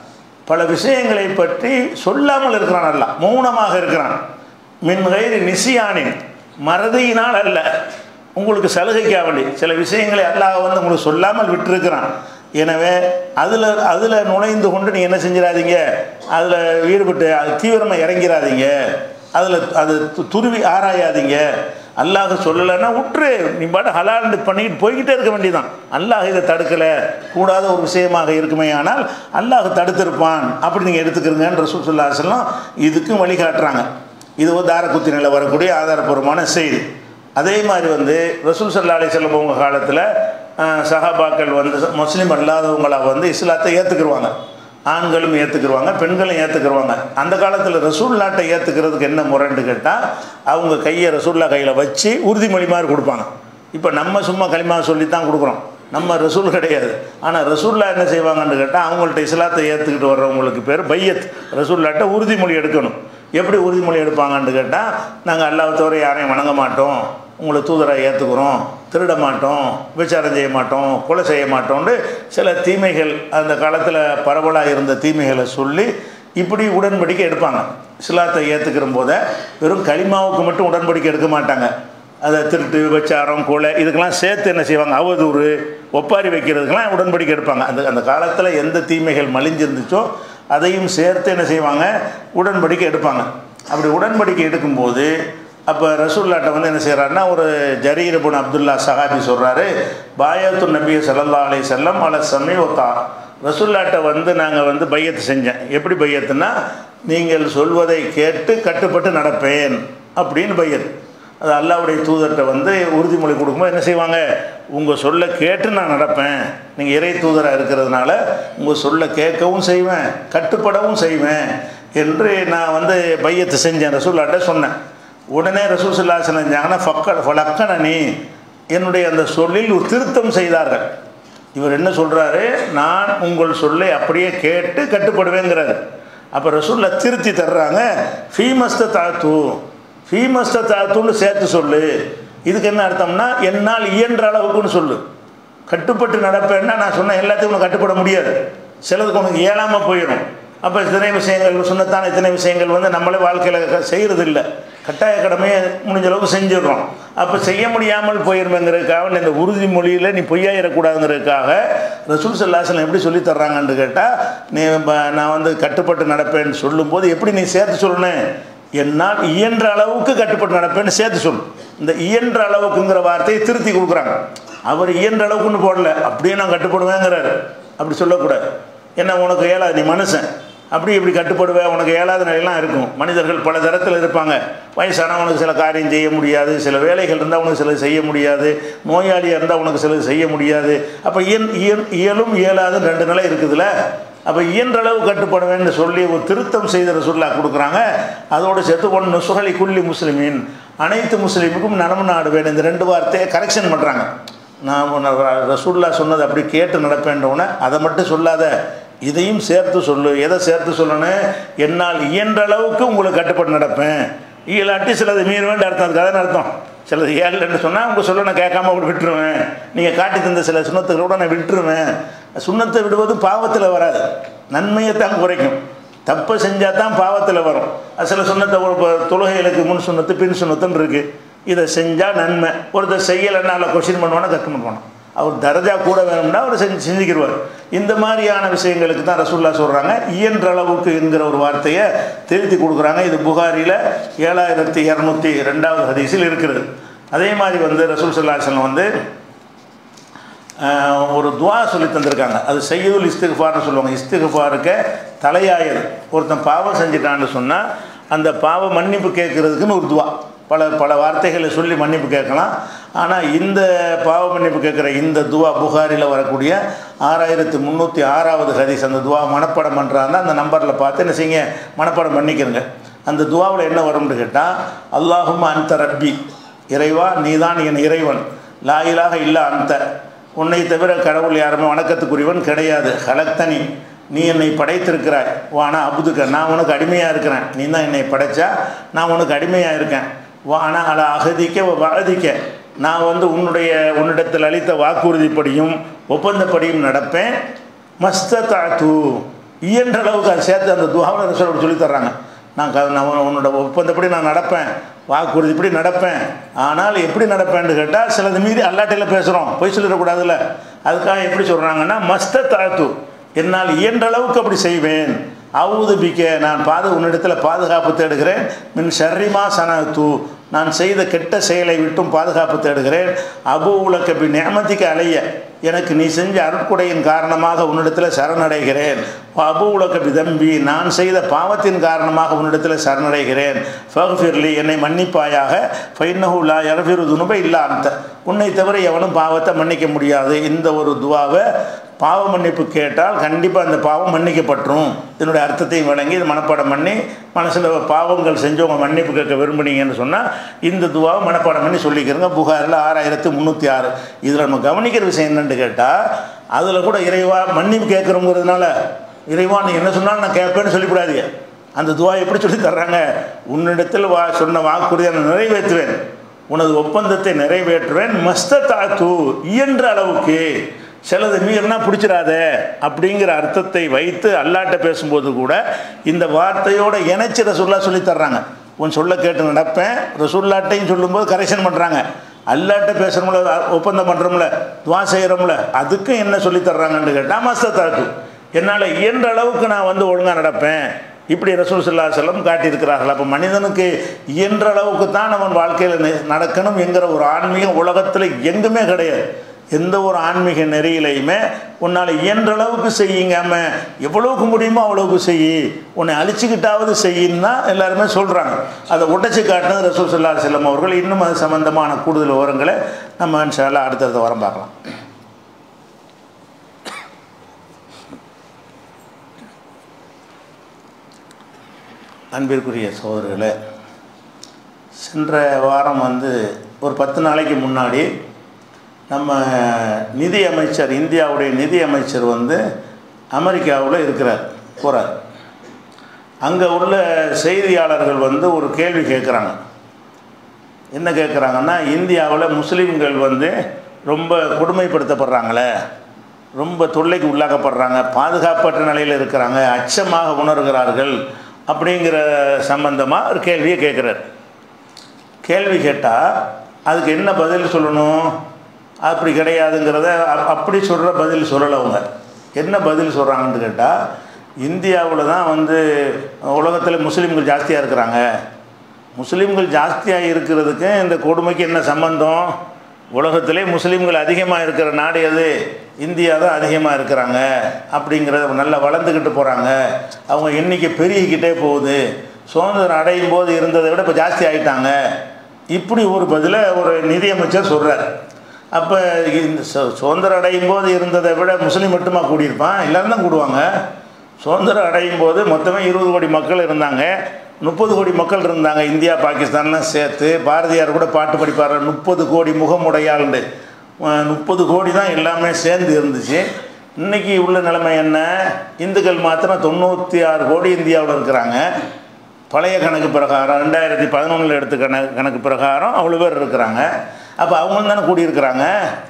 பல விஷயங்களை பற்றி சொல்லாமல் இருக்கிறான் அல்ல மௌனமாக இருக்கிறான் மின்கைரி நிசியானின் மறதியினால் அல்ல உங்களுக்கு சலுகைக்காக வேண்டி சில விஷயங்களை அல்லாஹ் வந்து உங்களுக்கு சொல்லாமல் விட்டிருக்கிறான் எனவே அதில் அதில் நுழைந்து கொண்டு நீ என்ன செஞ்சிடாதீங்க அதில் ஈடுபட்டு அது தீவிரமாக இறங்கிறாதீங்க அதில் அது து- துருவி ஆராயாதீங்க அல்லாஹ் சொல்லலைன்னா விட்டுரு நீ பாட்டு ஹலாண்டு பண்ணிக்கிட்டு போய்கிட்டே இருக்க வேண்டியதான் அல்லாஹ் இதை தடுக்கலை கூடாத ஒரு விஷயமாக இருக்குமே ஆனால் அல்லாஹ் தடுத்திருப்பான் அப்படி நீங்கள் எடுத்துக்கிறீங்கன்னு ரசூல் சொல்லா செல்லம் இதுக்கும் வழிகாட்டுறாங்க இது ஒரு தாரக்குத்தினில் வரக்கூடிய ஆதாரபூர்வமான செய்தி அதே மாதிரி வந்து ரசூல் சல்லா அலி செல்லம் அவங்க காலத்தில் சஹாபாக்கள் வந்து முஸ்லீம் அல்லாதவங்களாக வந்து இஸ்லாத்தை ஏற்றுக்குருவாங்க ஆண்களும் ஏற்றுக்குருவாங்க பெண்களும் ஏற்றுக்குருவாங்க அந்த காலத்தில் ரசூல் நாட்டை ஏற்றுக்கிறதுக்கு என்ன முறைன்னு கேட்டால் அவங்க கையை ரசூல்லா கையில் வச்சு உறுதிமொழி மாதிரி கொடுப்பாங்க இப்போ நம்ம சும்மா களிமா சொல்லி தான் கொடுக்குறோம் நம்ம ரசூல் கிடையாது ஆனால் ரசூல்லா என்ன செய்வாங்கன்னு கேட்டால் அவங்கள்ட்ட இஸ்லாத்தை ஏற்றுக்கிட்டு வர்றவங்களுக்கு பேர் பையத் ரசூல்லாட்ட உறுதிமொழி எடுக்கணும் எப்படி உறுதிமொழி எடுப்பாங்கன்னு கேட்டால் நாங்கள் அல்லாஹ் தவிர யாரையும் வணங்க மாட்டோம் உங்களை தூதராக ஏற்றுக்கிறோம் திருட மாட்டோம் விசாரம் செய்ய மாட்டோம் கொலை செய்ய மாட்டோம்னு சில தீமைகள் அந்த காலத்தில் பரவலாக இருந்த தீமைகளை சொல்லி இப்படி உடன்படிக்கை எடுப்பாங்க இஸ்லாத்தை ஏற்றுக்கிற போத வெறும் களிமாவுக்கு மட்டும் உடன்படிக்கை எடுக்க மாட்டாங்க அதை திருட்டு விபச்சாரம் கொலை இதுக்கெல்லாம் சேர்த்து என்ன செய்வாங்க அவதூறு ஒப்பாரி வைக்கிறதுக்கெல்லாம் உடன்படிக்கை எடுப்பாங்க அந்த அந்த காலத்தில் எந்த தீமைகள் மலிஞ்சிருந்துச்சோ அதையும் சேர்த்து என்ன செய்வாங்க உடன்படிக்கை எடுப்பாங்க அப்படி உடன்படிக்கை எடுக்கும்போது அப்போ ரசூல்லாட்ட வந்து என்ன செய்கிறாருன்னா ஒரு ஜரீர் இப்னு அப்துல்லா சஹாபி சொல்கிறாரு பாயத்து நபி ஸல்லல்லாஹு அலைஹி செல்லம் அல சமீவத்தா ரசூல்லாட்ட வந்து நாங்கள் வந்து பையத்து செஞ்சேன் எப்படி பையத்துனா நீங்கள் சொல்வதை கேட்டு கட்டுப்பட்டு நடப்பேன் அப்படின்னு பையத் அது அல்லாவுடைய தூதர்கிட்ட வந்து உறுதிமொழி கொடுக்கும்போது என்ன செய்வாங்க உங்கள் சொல்ல கேட்டு நான் நடப்பேன் நீங்கள் இறை தூதராக இருக்கிறதுனால உங்கள் சொல்ல கேட்கவும் செய்வேன் கட்டுப்படவும் செய்வேன் என்று நான் வந்து பையத்து செஞ்சேன் ரசூல்லாட்ட சொன்னேன் உடனே ரசூல் சல்லா செஞ்சாங்கன்னா ஃபக்க ஃபலக்கணனி என்னுடைய அந்த சொல்லில் ஒரு திருத்தம் செய்தார்கள் இவர் என்ன சொல்கிறாரு நான் உங்கள் சொல்லை அப்படியே கேட்டு கட்டுப்படுவேங்கிறாரு அப்போ ரசூல்ல திருத்தி தர்றாங்க ஃபீமஸ்த தாத்து ஃபீமஸ்த தாத்துன்னு சேர்த்து சொல்லு இதுக்கு என்ன அர்த்தம்னா என்னால் இயன்ற அளவுக்குன்னு சொல்லு கட்டுப்பட்டு நடப்பேன்னா நான் சொன்ன எல்லாத்தையும் உனக்கு கட்டுப்பட முடியாது சிலதுக்கு உனக்கு இயலாமல் போயிடும் அப்போ இத்தனை விஷயங்கள் சுண்ணத்தான இத்தனை விஷயங்கள் வந்து நம்மளே வாழ்க்கையில் செய்கிறது இல்லை கட்டாய கடமையை முடிஞ்ச அளவுக்கு செஞ்சிடுறோம் அப்போ செய்ய முடியாமல் போயிருமேங்கிறதுக்காக இந்த உறுதிமொழியில் நீ பொய்யாயிடக்கூடாதுங்கிறதுக்காக ரசூல் சல்லாசலம் எப்படி சொல்லி தர்றாங்கன்னு கேட்டால் நீ ப- நான் வந்து கட்டுப்பட்டு நடப்பேன்னு சொல்லும்போது எப்படி நீ சேர்த்து சொல்லணும் என்னால் இயன்ற அளவுக்கு கட்டுப்பட்டு நடப்பேன்னு சேர்த்து சொல்லு இந்த இயன்ற அளவுக்குங்கிற வார்த்தையை திருத்தி கொடுக்குறாங்க அவர் இயன்ற அளவுக்குன்னு போடல அப்படியே நான் கட்டுப்படுவேங்கிறாரு அப்படி சொல்லக்கூடாது என்ன உனக்கு ஏழாது நீ மனுஷன் அப்படி இப்படி கட்டுப்படுவேன் உனக்கு ஏழாத நிலையெல்லாம் இருக்கும் மனிதர்கள் பல தரத்தில் இருப்பாங்க வயசானவனுக்கு சில காரியம் செய்ய முடியாது சில வேலைகள் இருந்தால் உனக்கு சிலது செய்ய முடியாது நோயாளியாக இருந்தால் உனக்கு சிலது செய்ய முடியாது அப்போ இயன் இயல் இயலும் இயலாதுன்னு ரெண்டு நிலை இருக்குதுல்ல அப்போ இயன்றளவு கட்டுப்படுவேன்னு சொல்லி ஒரு திருத்தம் செய்த ரசூல்லா கொடுக்குறாங்க அதோடு சேர்த்து ஒன்று சுகலி குல்லி முஸ்லிமின் அனைத்து முஸ்லீமுக்கும் நனவு நாடுவேன் இந்த ரெண்டு வார்த்தையை கரெக்ஷன் பண்ணுறாங்க நான் உன்னை ர- ரசூல்லா சொன்னது அப்படி கேட்டு நடப்பேன்றவுடனே அதை மட்டும் சொல்லாத இதையும் சேர்த்து சொல்லு எதை சேர்த்து சொல்லணும் என்னால் இயன்ற அளவுக்கு உங்களுக்கு கட்டுப்பட்டு நடப்பேன் இல்லாட்டி சிலது மீறுவேன் அர்த்தம் அதுக்கு அதான் அர்த்தம் சிலது ஏழு சொன்னால் உங்கள் சொல்ல நான் கேட்காம அப்படி விட்டுருவேன் நீங்கள் காட்டி தந்த சில சுண்ணத்துக்களை கூட நான் விட்டுருவேன் சுண்ணத்தை விடுவது பாவத்தில் வராது நன்மையை தான் குறைக்கும் தப்பை செஞ்சால் தான் பாவத்தில் வரும் அது சில சுண்ணத்தை ஒரு இப்போ தொழுகைகளுக்கு முன் சுண்ணத்து பின் சுண்ணத்துன்னு இருக்குது இதை செஞ்சால் நன்மை ஒருத்தர் செய்யலைன்னா அதில் கொஷின் பண்ணுவானா கற்று பண்ணுவானா அவர் தரஜா கூட வேணும்னா அவர் செஞ்சு செஞ்சுக்கிடுவார் இந்த மாதிரியான விஷயங்களுக்கு தான் ரசூல்லா சொல்கிறாங்க இயன்ற அளவுக்கு என்கிற ஒரு வார்த்தையை திருத்தி கொடுக்குறாங்க இது புகாரியில் ஏழாயிரத்தி இரநூத்தி ரெண்டாவது ஹதீஸில் இருக்கிறது அதே மாதிரி வந்து ரசூல் சல்லாஹலம் வந்து ஆஹ், ஒரு துவா சொல்லி தந்திருக்காங்க அது செய்யுதுல் இஸ்திகுஃபார்னு சொல்லுவாங்க இஸ்திகுஃபாருக்கு தலையாயது ஒருத்தன் பாவம் செஞ்சிட்டான்னு சொன்னால் அந்த பாவ மன்னிப்பு கேட்குறதுக்குன்னு ஒரு துவா பல பல வார்த்தைகளை சொல்லி மன்னிப்பு கேட்கலாம் ஆனால் இந்த பாவ மன்னிப்பு கேட்குற இந்த துவா புகாரில் வரக்கூடிய ஆறாயிரத்தி முந்நூற்றி ஆறாவது ஹதீஸ் அந்த துவா மனப்பாடம் பண்ணுறாங்க அந்த நம்பரில் பார்த்து என்ன செய்யுங்க மனப்பாடம் பண்ணிக்கிறங்க அந்த துவாவில் என்ன வரும்னு கேட்டால் அல்லாஹும் அந்த ரப்பி இறைவா நீதான் என் இறைவன் லாயிலாக இல்லா அந்த உன்னை தவிர கடவுள் யாருமே வணக்கத்துக்குரியவன் கிடையாது ஹலக்தனி நீ என்னை படைத்திருக்கிறாய் வானா அபுதுக்க நான் உனக்கு அடிமையாக இருக்கிறேன் நீ தான் என்னை படைச்சா நான் உனக்கு அடிமையாக இருக்கேன் வானா அல அகதிக்க வாதிக்க நான் வந்து உன்னுடைய உன்னிடத்தில் அளித்த வாக்குறுதிப்படியும் ஒப்பந்தப்படியும் நடப்பேன் மஸ்ததாத்து இயன்ற அளவுக்கு அதை சேர்த்து அந்த துவாவில் ரசோட சொல்லி தர்றாங்க நான் க நான் உன் உன்னோட ஒப்பந்தப்படி நான் நடப்பேன் வாக்குறுதிப்படி நடப்பேன் ஆனால் எப்படி நடப்பேன்னு கேட்டால் சிலது மீறி அல்லாட்டையில் பேசுகிறோம் பொய் சொல்லிடக்கூடாதுல்ல அதுக்காக எப்படி சொல்கிறாங்கன்னா மஸ்த தாத்து என்னால் இயன்ற அளவுக்கு அப்படி செய்வேன் அவுது பிக்க நான் பாது உன்னிடத்தில் பாதுகாப்பு தேடுகிறேன் மின் ஷர்ரிமா சனத்து நான் செய்த கெட்ட செயலை விட்டும் பாதுகாப்பு தேடுகிறேன் அபு உலக பி நேமத்திக்கு அலைய எனக்கு நீ செஞ்ச அருட்குடையின் காரணமாக உன்னிடத்தில் சரணடைகிறேன் அபு உலக பி தம்பி நான் செய்த பாவத்தின் காரணமாக உன்னிடத்தில் சரணடைகிறேன் ஃபஃபிர்லி என்னை மன்னிப்பாயாக ஃபைன்னஹுல்லா யரஃபிரு துணுபை இல்லா அந்த உன்னை தவிர எவனும் பாவத்தை மன்னிக்க முடியாது இந்த ஒரு துவாவை பாவ மன்னிப்பு கேட்டால் கண்டிப்பாக அந்த பாவம் மன்னிக்கப்பட்டுரும் இதனுடைய அர்த்தத்தையும் வழங்கி இது மனப்பாடம் பண்ணி மனசில் பாவங்கள் செஞ்சவங்க மன்னிப்பு கேட்க விரும்புனீங்கன்னு சொன்னால் இந்த துவாவை மனப்பாடம் பண்ணி சொல்லிக்கிறங்க புகாரில் ஆறாயிரத்து முந்நூற்றி ஆறு இதில் நம்ம கவனிக்கிற விஷயம் என்னன்னு கேட்டால் அதில் கூட இறைவா மன்னிப்பு கேட்குறோங்கிறதுனால இறைவா நீ என்ன சொன்னாலும் நான் கேட்பேன்னு சொல்லிவிடாதீங்க அந்த துவா எப்படி சொல்லி தர்றாங்க உன்னிடத்தில் வா சொன்ன வாக்குறுதியை நான் நிறைவேற்றுவேன் உனது ஒப்பந்தத்தை நிறைவேற்றுவேன் மஸ்த தாத்து இயன்ற அளவுக்கு சிலது மீறினா பிடிச்சிடாத அப்படிங்கிற அர்த்தத்தை வைத்து அல்லாட்ட பேசும்போது கூட இந்த வார்த்தையோட இணைச்சி ரசுல்லா சொல்லி தர்றாங்க உன் சொல்ல கேட்டு நடப்பேன் ரசுல்லாட்டையும் சொல்லும்போது கரெக்ஷன் பண்ணுறாங்க அல்லாட்ட பேசுகிறோம்ல ஒப்பந்தம் பண்ணுறோம்ல துவா செய்கிறோம்ல அதுக்கும் என்ன சொல்லி தர்றாங்கன்னு கேட்டால் மஸ்த தாத்து என்னால் இயன்ற அளவுக்கு நான் வந்து ஒழுங்காக நடப்பேன் இப்படி ரசூல் சல்லா செல்லம் காட்டியிருக்கிறார்கள் அப்போ மனிதனுக்கு இயன்ற அளவுக்கு தான் அவன் வாழ்க்கையில் நெ- நடக்கணும் என்கிற ஒரு ஆன்மீகம் உலகத்தில் எங்குமே கிடையாது எந்த ஒரு ஆன்மீக நெறியிலையுமே உன்னால் இயன்ற அளவுக்கு செய்யுங்காம எவ்வளவுக்கு முடியுமோ அவ்வளவுக்கு செய் உன்னை அழிச்சுக்கிட்டாவது செய்யின்னு தான் எல்லாருமே சொல்கிறாங்க அதை உடைச்சு காட்டினது ரசூல் சல்லா செல்லம் அவர்கள் இன்னும் அது சம்பந்தமான கூடுதல் விவரங்களை நம்ம இன்ஷால்லா அடுத்தடுத்த வரம் பார்க்கலாம் அன்பிற்குரிய சகோதரர்களே சென்ற வாரம் வந்து ஒரு பத்து நாளைக்கு முன்னாடி நம்ம நிதி அமைச்சர் இந்தியாவுடைய நிதி அமைச்சர் வந்து அமெரிக்காவில் இருக்கிறார் போகிறார் அங்கே உள்ள செய்தியாளர்கள் வந்து ஒரு கேள்வி கேட்குறாங்க என்ன கேட்குறாங்கன்னா இந்தியாவில் முஸ்லீம்கள் வந்து ரொம்ப கொடுமைப்படுத்தப்படுறாங்களே ரொம்ப தொல்லைக்கு உள்ளாக்கப்படுறாங்க பாதுகாப்பற்ற நிலையில் இருக்கிறாங்க அச்சமாக உணர்கிறார்கள் அப்படிங்கிற சம்பந்தமாக ஒரு கேள்வியை கேட்குறாரு கேள்வி கேட்டால் அதுக்கு என்ன பதில் சொல்லணும் அப்படி கிடையாதுங்கிறத அப்- அப்படி சொல்கிற பதில் சொல்லலை அவங்க என்ன பதில் சொல்கிறாங்கன்னு கேட்டால் இந்தியாவில் தான் வந்து உலகத்தில் முஸ்லீம்கள் ஜாஸ்தியாக இருக்கிறாங்க முஸ்லீம்கள் ஜாஸ்தியாக இருக்கிறதுக்கு இந்த கொடுமைக்கு என்ன சம்பந்தம் உலகத்திலே முஸ்லீம்கள் அதிகமாக இருக்கிற நாடு எது இந்தியா தான் அதிகமாக இருக்கிறாங்க அப்படிங்கிறத நல்லா வளர்ந்துக்கிட்டு போகிறாங்க அவங்க எண்ணிக்கை பெருகிக்கிட்டே போகுது சுதந்திரம் அடையும் போது இருந்ததை விட இப்போ ஜாஸ்தி ஆகிட்டாங்க இப்படி ஒரு பதிலை ஒரு நிதியமைச்சர் சொல்கிறார் அப்போ இந்த சு- சுதந்திரம் அடையும் போது இருந்ததை விட முஸ்லீம் மட்டுமா கூடியிருப்பான் எல்லாரும் தான் கூடுவாங்க சுதந்திரம் அடையும் போது மொத்தமே இருபது கோடி மக்கள் இருந்தாங்க முப்பது கோடி மக்கள் இருந்தாங்க இந்தியா பாகிஸ்தான்லாம் சேர்த்து பாரதியார் கூட பாட்டு படிப்பார் முப்பது கோடி முகமுடையாள்ண்டு முப்பது கோடி தான் எல்லாமே சேர்ந்து இருந்துச்சு இன்னைக்கு உள்ள நிலைமை என்ன இந்துக்கள் மாத்திரம் தொண்ணூற்றி ஆறு கோடி இந்தியாவில் இருக்கிறாங்க பழைய கணக்கு பிரகாரம் ரெண்டாயிரத்தி பதினொன்றில் எடுத்த கணக்கு கணக்கு பிரகாரம் அவ்வளோ பேர் இருக்கிறாங்க அப்போ அவங்க தானே கூடியிருக்கிறாங்க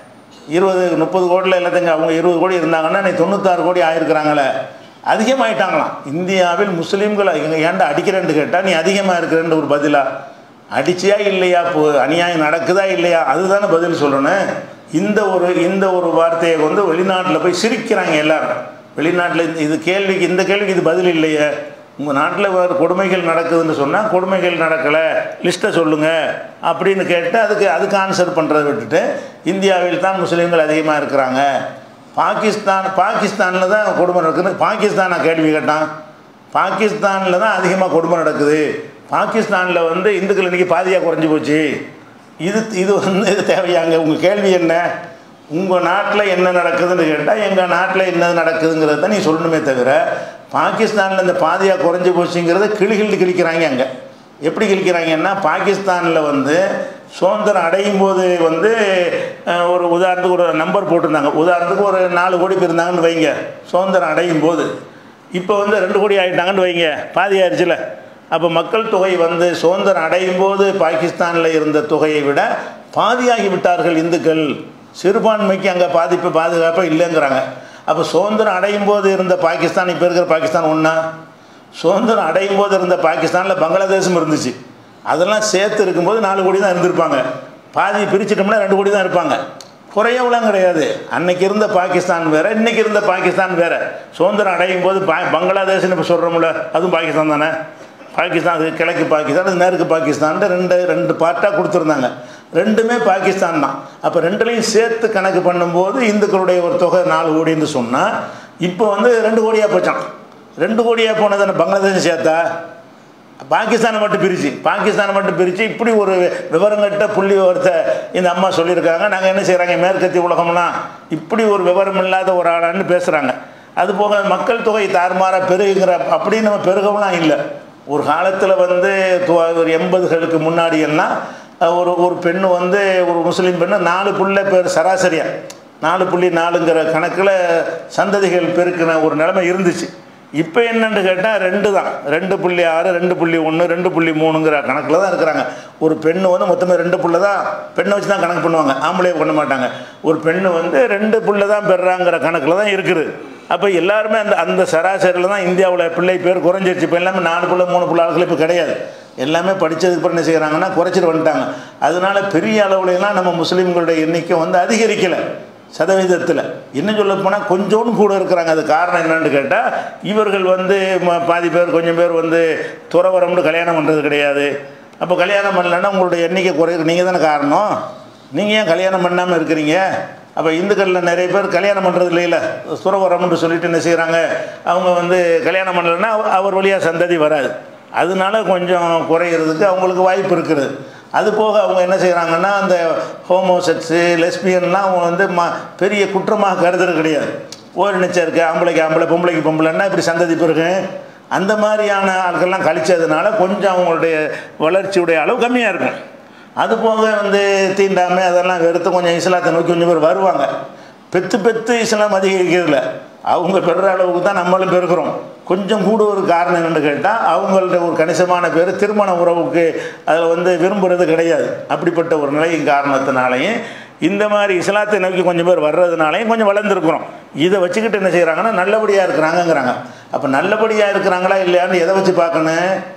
இருபது முப்பது கோடியில் எல்லாத்தையும் அவங்க இருபது கோடி இருந்தாங்கன்னா நீ தொண்ணூத்தாறு கோடி ஆயிருக்கிறாங்களே அதிகமாயிட்டாங்களாம் இந்தியாவில் முஸ்லீம்களை இங்க ஏன்டா அடிக்கிறேன்னு கேட்டால் நீ அதிகமாக இருக்கிறேன்னு ஒரு பதிலா அடிச்சியா இல்லையா இப்போ அநியாயம் நடக்குதா இல்லையா அதுதானே பதில் சொல்லணும் இந்த ஒரு இந்த ஒரு வார்த்தையை வந்து வெளிநாட்டில் போய் சிரிக்கிறாங்க எல்லாரும் வெளிநாட்டில் இந்த- இது கேள்விக்கு இந்த கேள்விக்கு இது பதில் இல்லையே உங்கள் நாட்டில் வேறு கொடுமைகள் நடக்குதுன்னு சொன்னால் கொடுமைகள் நடக்கலை லிஸ்ட்டை சொல்லுங்கள் அப்படின்னு கேட்டு அதுக்கு அதுக்கு ஆன்சர் பண்ணுறதை விட்டுட்டு இந்தியாவில் தான் முஸ்லீம்கள் அதிகமாக இருக்கிறாங்க பாகிஸ்தான் பாகிஸ்தானில் தான் கொடுமை நடக்குது பாகிஸ்தானை கேள்வி கேட்டான் பாகிஸ்தானில் தான் அதிகமாக கொடுமை நடக்குது பாகிஸ்தானில் வந்து இந்துக்கள் இன்றைக்கி பாதியாக குறைஞ்சி போச்சு இது இது வந்து தேவையாங்க உங்கள் கேள்வி என்ன உங்கள் நாட்டில் என்ன நடக்குதுன்னு கேட்டால் எங்கள் நாட்டில் என்ன நடக்குதுங்கிறத நீ சொல்லணுமே தவிர பாகிஸ்தானில் இந்த பாதியாக குறைஞ்சி போச்சுங்கிறத கிளிகிழி கிழிக்கிறாங்க அங்கே எப்படி கிழிக்கிறாங்கன்னா பாகிஸ்தானில் வந்து சுதந்திரம் அடையும் போது வந்து அஹ், ஒரு உதாரணத்துக்கு ஒரு நம்பர் போட்டிருந்தாங்க உதாரணத்துக்கு ஒரு நாலு கோடி பேர் இருந்தாங்கன்னு வைங்க சுதந்திரம் அடையும் போது இப்போ வந்து ரெண்டு கோடி ஆகிட்டாங்கன்னு வைங்க பாதி ஆயிடுச்சுல அப்போ மக்கள் தொகை வந்து சுதந்திரம் அடையும் போது பாகிஸ்தானில் இருந்த தொகையை விட பாதியாகி விட்டார்கள் இந்துக்கள் சிறுபான்மைக்கு அங்கே பாதிப்பு பாதுகாப்பாக இல்லைங்கிறாங்க அப்போ சுதந்திரம் அடையும் போது இருந்த பாகிஸ்தான் இப்போ இருக்கிற பாகிஸ்தான் ஒன்றா சுதந்திரம் அடையும் போது இருந்த பாகிஸ்தானில் பங்களாதேசம் இருந்துச்சு அதெல்லாம் சேர்த்து இருக்கும்போது நாலு கோடி தான் இருந்திருப்பாங்க பாதி பிரிச்சிட்டோம்னா ரெண்டு கோடி தான் இருப்பாங்க குறையவெல்லாம் கிடையாது அன்னைக்கு இருந்த பாகிஸ்தான் வேற இன்னைக்கு இருந்த பாகிஸ்தான் வேற சுதந்திரம் அடையும் போது பா பங்களாதேஷ்னு இப்போ சொல்கிறோம்ல அதுவும் பாகிஸ்தான் தானே பாகிஸ்தான் அது கிழக்கு பாகிஸ்தான் அது மேற்கு பாகிஸ்தான் ரெண்டு ரெண்டு பார்ட்டாக கொடுத்துருந்தாங்க ரெண்டுமே பாகிஸ்தான் தான் அப்போ ரெண்டுலையும் சேர்த்து கணக்கு பண்ணும்போது இந்துக்களுடைய ஒரு தொகை நாலு கோடின்னு சொன்னால் இப்போ வந்து ரெண்டு கோடியாக போச்சான் ரெண்டு கோடியாக போனதானே பங்களாதேஷ் சேர்த்தா பாகிஸ்தானை மட்டும் பிரித்து பாகிஸ்தானை மட்டும் பிரித்து இப்படி ஒரு விவரங்கட்ட புள்ளி விவரத்தை இந்த அம்மா சொல்லியிருக்காங்க நாங்கள் என்ன செய்கிறாங்க மேற்கத்திய உலகம்லாம் இப்படி ஒரு விவரம் இல்லாத ஒரு ஆளான்னு பேசுகிறாங்க அது போக மக்கள் தொகை தாறுமாறாக பெருகுங்கிற அப்படின்னு நம்ம பெருகவெல்லாம் இல்லை ஒரு காலத்தில் வந்து து- ஒரு எண்பதுகளுக்கு முன்னாடி எல்லாம் அஹ், ஒரு ஒரு பெண்ணு வந்து ஒரு முஸ்லீம் பெண்ணு நாலு புள்ள பேர் சராசரியாக நாலு புள்ளி நாலுங்கிற கணக்கில் சந்ததிகள் பெருக்கின ஒரு நிலைமை இருந்துச்சு இப்போ என்னன்னு கேட்டால் ரெண்டு தான் ரெண்டு புள்ளி ஆறு ரெண்டு புள்ளி ஒன்று ரெண்டு புள்ளி மூணுங்கிற கணக்கில் தான் இருக்கிறாங்க ஒரு பெண்ணு வந்து மொத்தமே ரெண்டு புள்ள தான் பெண்ணை வச்சு தான் கணக்கு பண்ணுவாங்க ஆம்பளையை பண்ண மாட்டாங்க ஒரு பெண்ணு வந்து ரெண்டு புள்ள தான் பெறாங்கிற கணக்கில் தான் இருக்குது அப்போ எல்லாருமே அந்த அந்த சராசரியில் தான் இந்தியாவில் பிள்ளை பேர் குறைஞ்சிருச்சு இப்போ எல்லாமே நாலு புள்ள மூணு புள்ள ஆட்கள் இப்போ கிடையாது எல்லாமே படித்ததுக்கு அப்புறம் என்ன செய்கிறாங்கன்னா குறைச்சிட்டு வந்துட்டாங்க அதனால பெரிய அளவுலலாம் நம்ம முஸ்லீம்களுடைய எண்ணிக்கை வந்து அதிகரிக்கலை சதவீதத்தில் இன்னும் சொல்ல போனால் கொஞ்சோண்டு கூட இருக்கிறாங்க அது காரணம் என்னன்னு கேட்டால் இவர்கள் வந்து ம- பாதி பேர் கொஞ்சம் பேர் வந்து துறவரம்னு கல்யாணம் பண்ணுறது கிடையாது அப்போ கல்யாணம் பண்ணலன்னா உங்களுடைய எண்ணிக்கை குறையிறது நீங்கள் தானே காரணம் நீங்கள் ஏன் கல்யாணம் பண்ணாமல் இருக்கிறீங்க அப்போ இந்துக்களில் நிறைய பேர் கல்யாணம் பண்ணுறது இல்லைல்ல துறவரம்னு சொல்லிட்டு என்ன செய்கிறாங்க அவங்க வந்து கல்யாணம் பண்ணலைன்னா அவர்- அவர் வழியாக சந்ததி வராது அதனால கொஞ்சம் குறையிறதுக்கு அவங்களுக்கு வாய்ப்பு இருக்குது அது போக அவங்க என்ன செய்கிறாங்கன்னா அந்த ஹோமோசெக்ஸு லெஸ்பியன்லாம் அவங்க வந்து ம பெரிய குற்றமாக கருதுறது கிடையாது ஓரினச்சம் இருக்குது ஆம்பளைக்கு ஆம்பளை பொம்பளைக்கு பொம்பளைன்னா இப்படி சந்ததி பிறகு அந்த மாதிரியான ஆட்கள்லாம் கழிச்சதுனால கொஞ்சம் அவங்களுடைய வளர்ச்சியுடைய அளவு கம்மியாக இருக்கும் அது போக வந்து தீண்டாமை அதெல்லாம் வெறுத்து கொஞ்சம் இஸ்லாத்தை நோக்கி கொஞ்சம் பேர் வருவாங்க பெத்து பெத்து இஸ்லாம் அதிகரிக்கிறதில்ல அவங்க பெறுற அளவுக்கு தான் நம்மளும் பெருக்கிறோம் கொஞ்சம் கூட ஒரு காரணம் என்னென்னு கேட்டால் அவங்கள்ட்ட ஒரு கணிசமான பேர் திருமண உறவுக்கு அதில் வந்து விரும்புறது கிடையாது அப்படிப்பட்ட ஒரு நிலையின் காரணத்தினாலையும் இந்த மாதிரி இஸ்லாத்தை நோக்கி கொஞ்சம் பேர் வர்றதுனாலையும் கொஞ்சம் வளர்ந்துருக்குறோம் இதை வச்சுக்கிட்டு என்ன செய்கிறாங்கன்னா நல்லபடியாக இருக்கிறாங்கங்கிறாங்க அப்போ நல்லபடியாக இருக்கிறாங்களா இல்லையான்னு எதை வச்சு பார்க்கணும்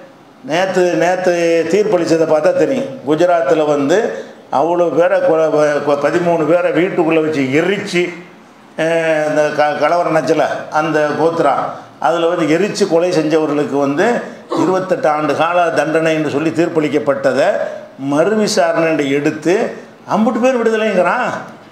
நேற்று நேற்று தீர்ப்பளித்ததை பார்த்தா தெரியும் குஜராத்தில் வந்து அவ்வளோ பேரை கொ- கொ- பதிமூணு பேரை வீட்டுக்குள்ளே வச்சு எரித்து இந்த க கலவரம் நச்சல அந்த கோத்ரா அதில் வந்து எரித்து கொலை செஞ்சவர்களுக்கு வந்து இருபத்தெட்டு ஆண்டு கால தண்டனை என்று சொல்லி தீர்ப்பளிக்கப்பட்டதை மறு விசாரணை எடுத்து அம்புட்டு பேர் விடுதலைங்கிறான்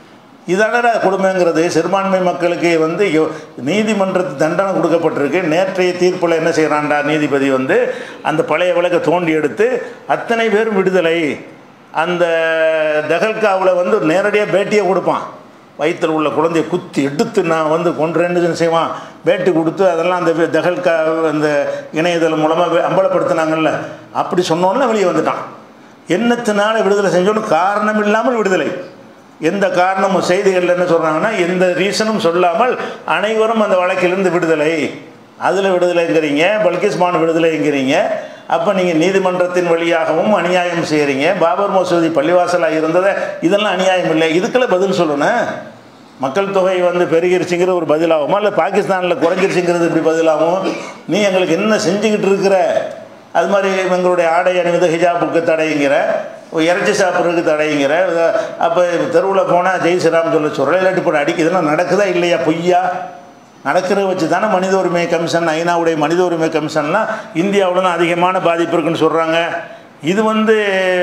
இதானடா கொடுமைங்கிறது சிறுபான்மை மக்களுக்கு வந்து யோ- நீதிமன்றத்து தண்டனை கொடுக்கப்பட்டிருக்கு நேற்றைய தீர்ப்பில் என்ன செய்கிறான்டா நீதிபதி வந்து அந்த பழைய வழக்கை தோண்டி எடுத்து அத்தனை பேரும் விடுதலை அந்த தகல்காவில் வந்து நேரடியாக பேட்டியை கொடுப்பான் வயிற்றில் உள்ள குழந்தைய குத்தி எடுத்து நான் வந்து கொன்றேன்னு செய்வான் பேட்டி கொடுத்து அதெல்லாம் அந்த வே- தகல்கா அந்த இணையதளம் மூலமாக அம்பலப்படுத்தினாங்கல்ல அப்படி சொன்னோன்னே வெளியே வந்துட்டான் என்னத்தினால விடுதலை செஞ்சோன்னு காரணம் இல்லாமல் விடுதலை எந்த காரணமும் செய்திகளில் என்ன சொல்கிறாங்கன்னா எந்த ரீசனும் சொல்லாமல் அனைவரும் அந்த வழக்கிலிருந்து விடுதலை அதில் விடுதலைங்கிறீங்க பல்கிஸ்மான் விடுதலைங்கிறீங்க அப்போ நீங்கள் நீதிமன்றத்தின் வழியாகவும் அநியாயம் செய்கிறீங்க பாபர் மசூதி பள்ளிவாசலாக இருந்ததை இதெல்லாம் அநியாயம் இல்லை இதுக்கெல்லாம் பதில் சொல்லணும் மக்கள் தொகை வந்து பெருகிருச்சுங்கிற ஒரு பதிலாகுமா இல்லை பாகிஸ்தானில் குறைஞ்சிருச்சுங்கிறது இப்படி பதிலாகும் நீ எங்களுக்கு என்ன செஞ்சுக்கிட்டு இருக்கிற அது மாதிரி எங்களுடைய ஆடை அணிவது ஹிஜாபுக்கு தடைங்கிற இறைச்சி சாப்பிட்றதுக்கு தடைங்கிற அப்போ தெருவில் போனால் ஜெய் ஸ்ரீராம் சொல்ல சொல்கிற இல்லாட்டி இப்போ அடிக்க இதெல்லாம் நடக்குதா இல்லையா பொய்யா நடக்கிறத வச்சு தானே மனித உரிமை கமிஷன் ஐநாவுடைய மனித உரிமை கமிஷன்லாம் இந்தியாவில் தான் அதிகமான பாதிப்பு இருக்குன்னு சொல்கிறாங்க இது வந்து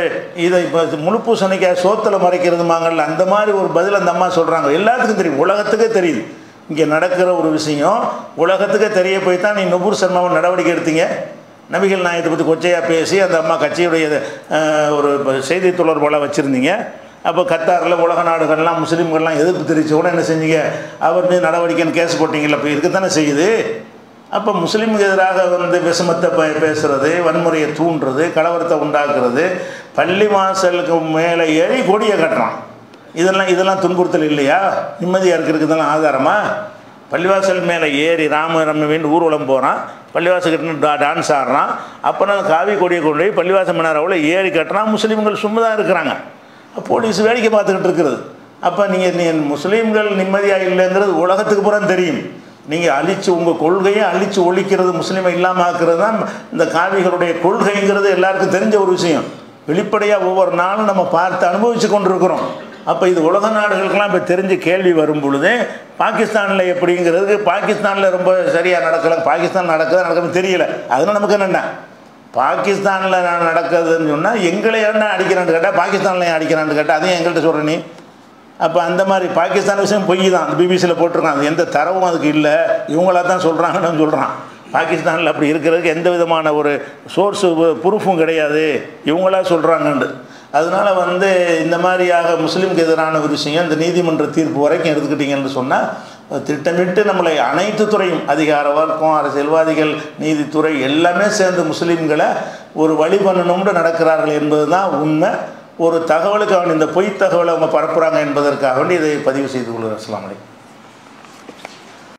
இதை இப்போ முழு பூசணிக்காய் சோத்தில் மறைக்கிறதுமாங்கல்ல அந்த மாதிரி ஒரு பதில் அந்த அம்மா சொல்கிறாங்க எல்லாத்துக்கும் தெரியும் உலகத்துக்கே தெரியுது இங்கே நடக்கிற ஒரு விஷயம் உலகத்துக்கே தெரிய போய் தான் நீ நுபுர் சர்மாவை நடவடிக்கை எடுத்தீங்க நபிகள் நாயகத்தை பற்றி கொச்சையாக பேசி அந்த அம்மா கட்சியுடைய அஹ், ஒரு செய்தி தொடர்பாளர் வச்சுருந்தீங்க அப்போ கத்தாரில் உலக நாடுகள்லாம் முஸ்லீம்கள்லாம் எதிர்ப்பு தெரிவிச்ச கூட என்ன செஞ்சீங்க அவர் மீது நடவடிக்கைன்னு கேஸ் போட்டிங்கல்ல இப்போ இருக்கத்தானே செய்யுது அப்போ முஸ்லீமுக்கு எதிராக வந்து விஷமத்தை பே பேசுறது வன்முறையை தூண்டுறது கலவரத்தை உண்டாக்குறது பள்ளி வாசலுக்கு மேலே ஏறி கொடியை கட்டுறான் இதெல்லாம் இதெல்லாம் துன்புறுத்தல் இல்லையா நிம்மதியாக இருக்கிறதுக்கு இதெல்லாம் ஆதாரமா பள்ளிவாசல் மேலே ஏறி ராம ரம்மின்னு ஊர்வலம் போகிறான் பள்ளிவாசல் டா டான்ஸ் ஆடுறான் அப்புறம் காவி கொடியை கொண்டு போய் பள்ளிவாசல் மணாராவில் ஏறி கட்டுறான் முஸ்லீம்கள் சும்மா தான் இருக்கிறாங்க போலீஸ் வேடிக்கை பார்த்துக்கிட்டு இருக்கிறது அப்போ நீங்கள் நீ முஸ்லீம்கள் நிம்மதியாக இல்லைங்கிறது உலகத்துக்கு புறம் தெரியும் நீங்கள் அழிச்சு உங்கள் கொள்கையை அழிச்சு ஒழிக்கிறது முஸ்லீமை இல்லாமல் ஆக்குறது தான் இந்த காவிகளுடைய கொள்கைங்கிறது எல்லாருக்கும் தெரிஞ்ச ஒரு விஷயம் வெளிப்படையாக ஒவ்வொரு நாளும் நம்ம பார்த்து அனுபவித்து கொண்டிருக்கிறோம் அப்போ இது உலக நாடுகளுக்கெல்லாம் இப்போ தெரிஞ்சு கேள்வி வரும் பொழுது பாகிஸ்தானில் எப்படிங்கிறதுக்கு பாகிஸ்தானில் ரொம்ப சரியாக நடக்கலை பாகிஸ்தான் நடக்குது நடக்குதுன்னு தெரியல அதனால் நமக்கு என்னென்ன பாகிஸ்தானில் நடக்குதுன்னு சொன்னால் எங்களை என்ன அடிக்கிறான்னு கேட்டால் பாகிஸ்தானில் ஏன் அடிக்கிறான்னு கேட்டால் அதையும் எங்கள்கிட்ட சொல்கிற நீ அப்போ அந்த மாதிரி பாகிஸ்தான் விஷயம் பொய் தான் பிபிசியில் போட்டிருக்கான் அது எந்த தரவும் அதுக்கு இல்லை இவங்களா தான் சொல்கிறாங்கன்னு சொல்கிறான் பாகிஸ்தானில் அப்படி இருக்கிறதுக்கு எந்த விதமான ஒரு சோர்ஸு ப்ரூஃபும் கிடையாது இவங்களா சொல்கிறாங்கன்னு அதனால் வந்து இந்த மாதிரியாக முஸ்லீமுக்கு எதிரான ஒரு விஷயம் இந்த நீதிமன்ற தீர்ப்பு வரைக்கும் எடுத்துக்கிட்டீங்கன்னு சொன்னால் திட்டமிட்டு நம்மளை அனைத்து துறையும் அதிகார வர்க்கம் அரசியல்வாதிகள் நீதித்துறை எல்லாமே சேர்ந்து முஸ்லீம்களை ஒரு வழி பண்ணணும்னு நடக்கிறார்கள் என்பது தான் உண்மை ஒரு தகவலுக்கு அவன் இந்த பொய் தகவலை அவங்க பரப்புகிறாங்க என்பதற்காக வேண்டி இதை பதிவு செய்து கொள்கிறேன் அஸ்ஸலாமு அலைக்கும்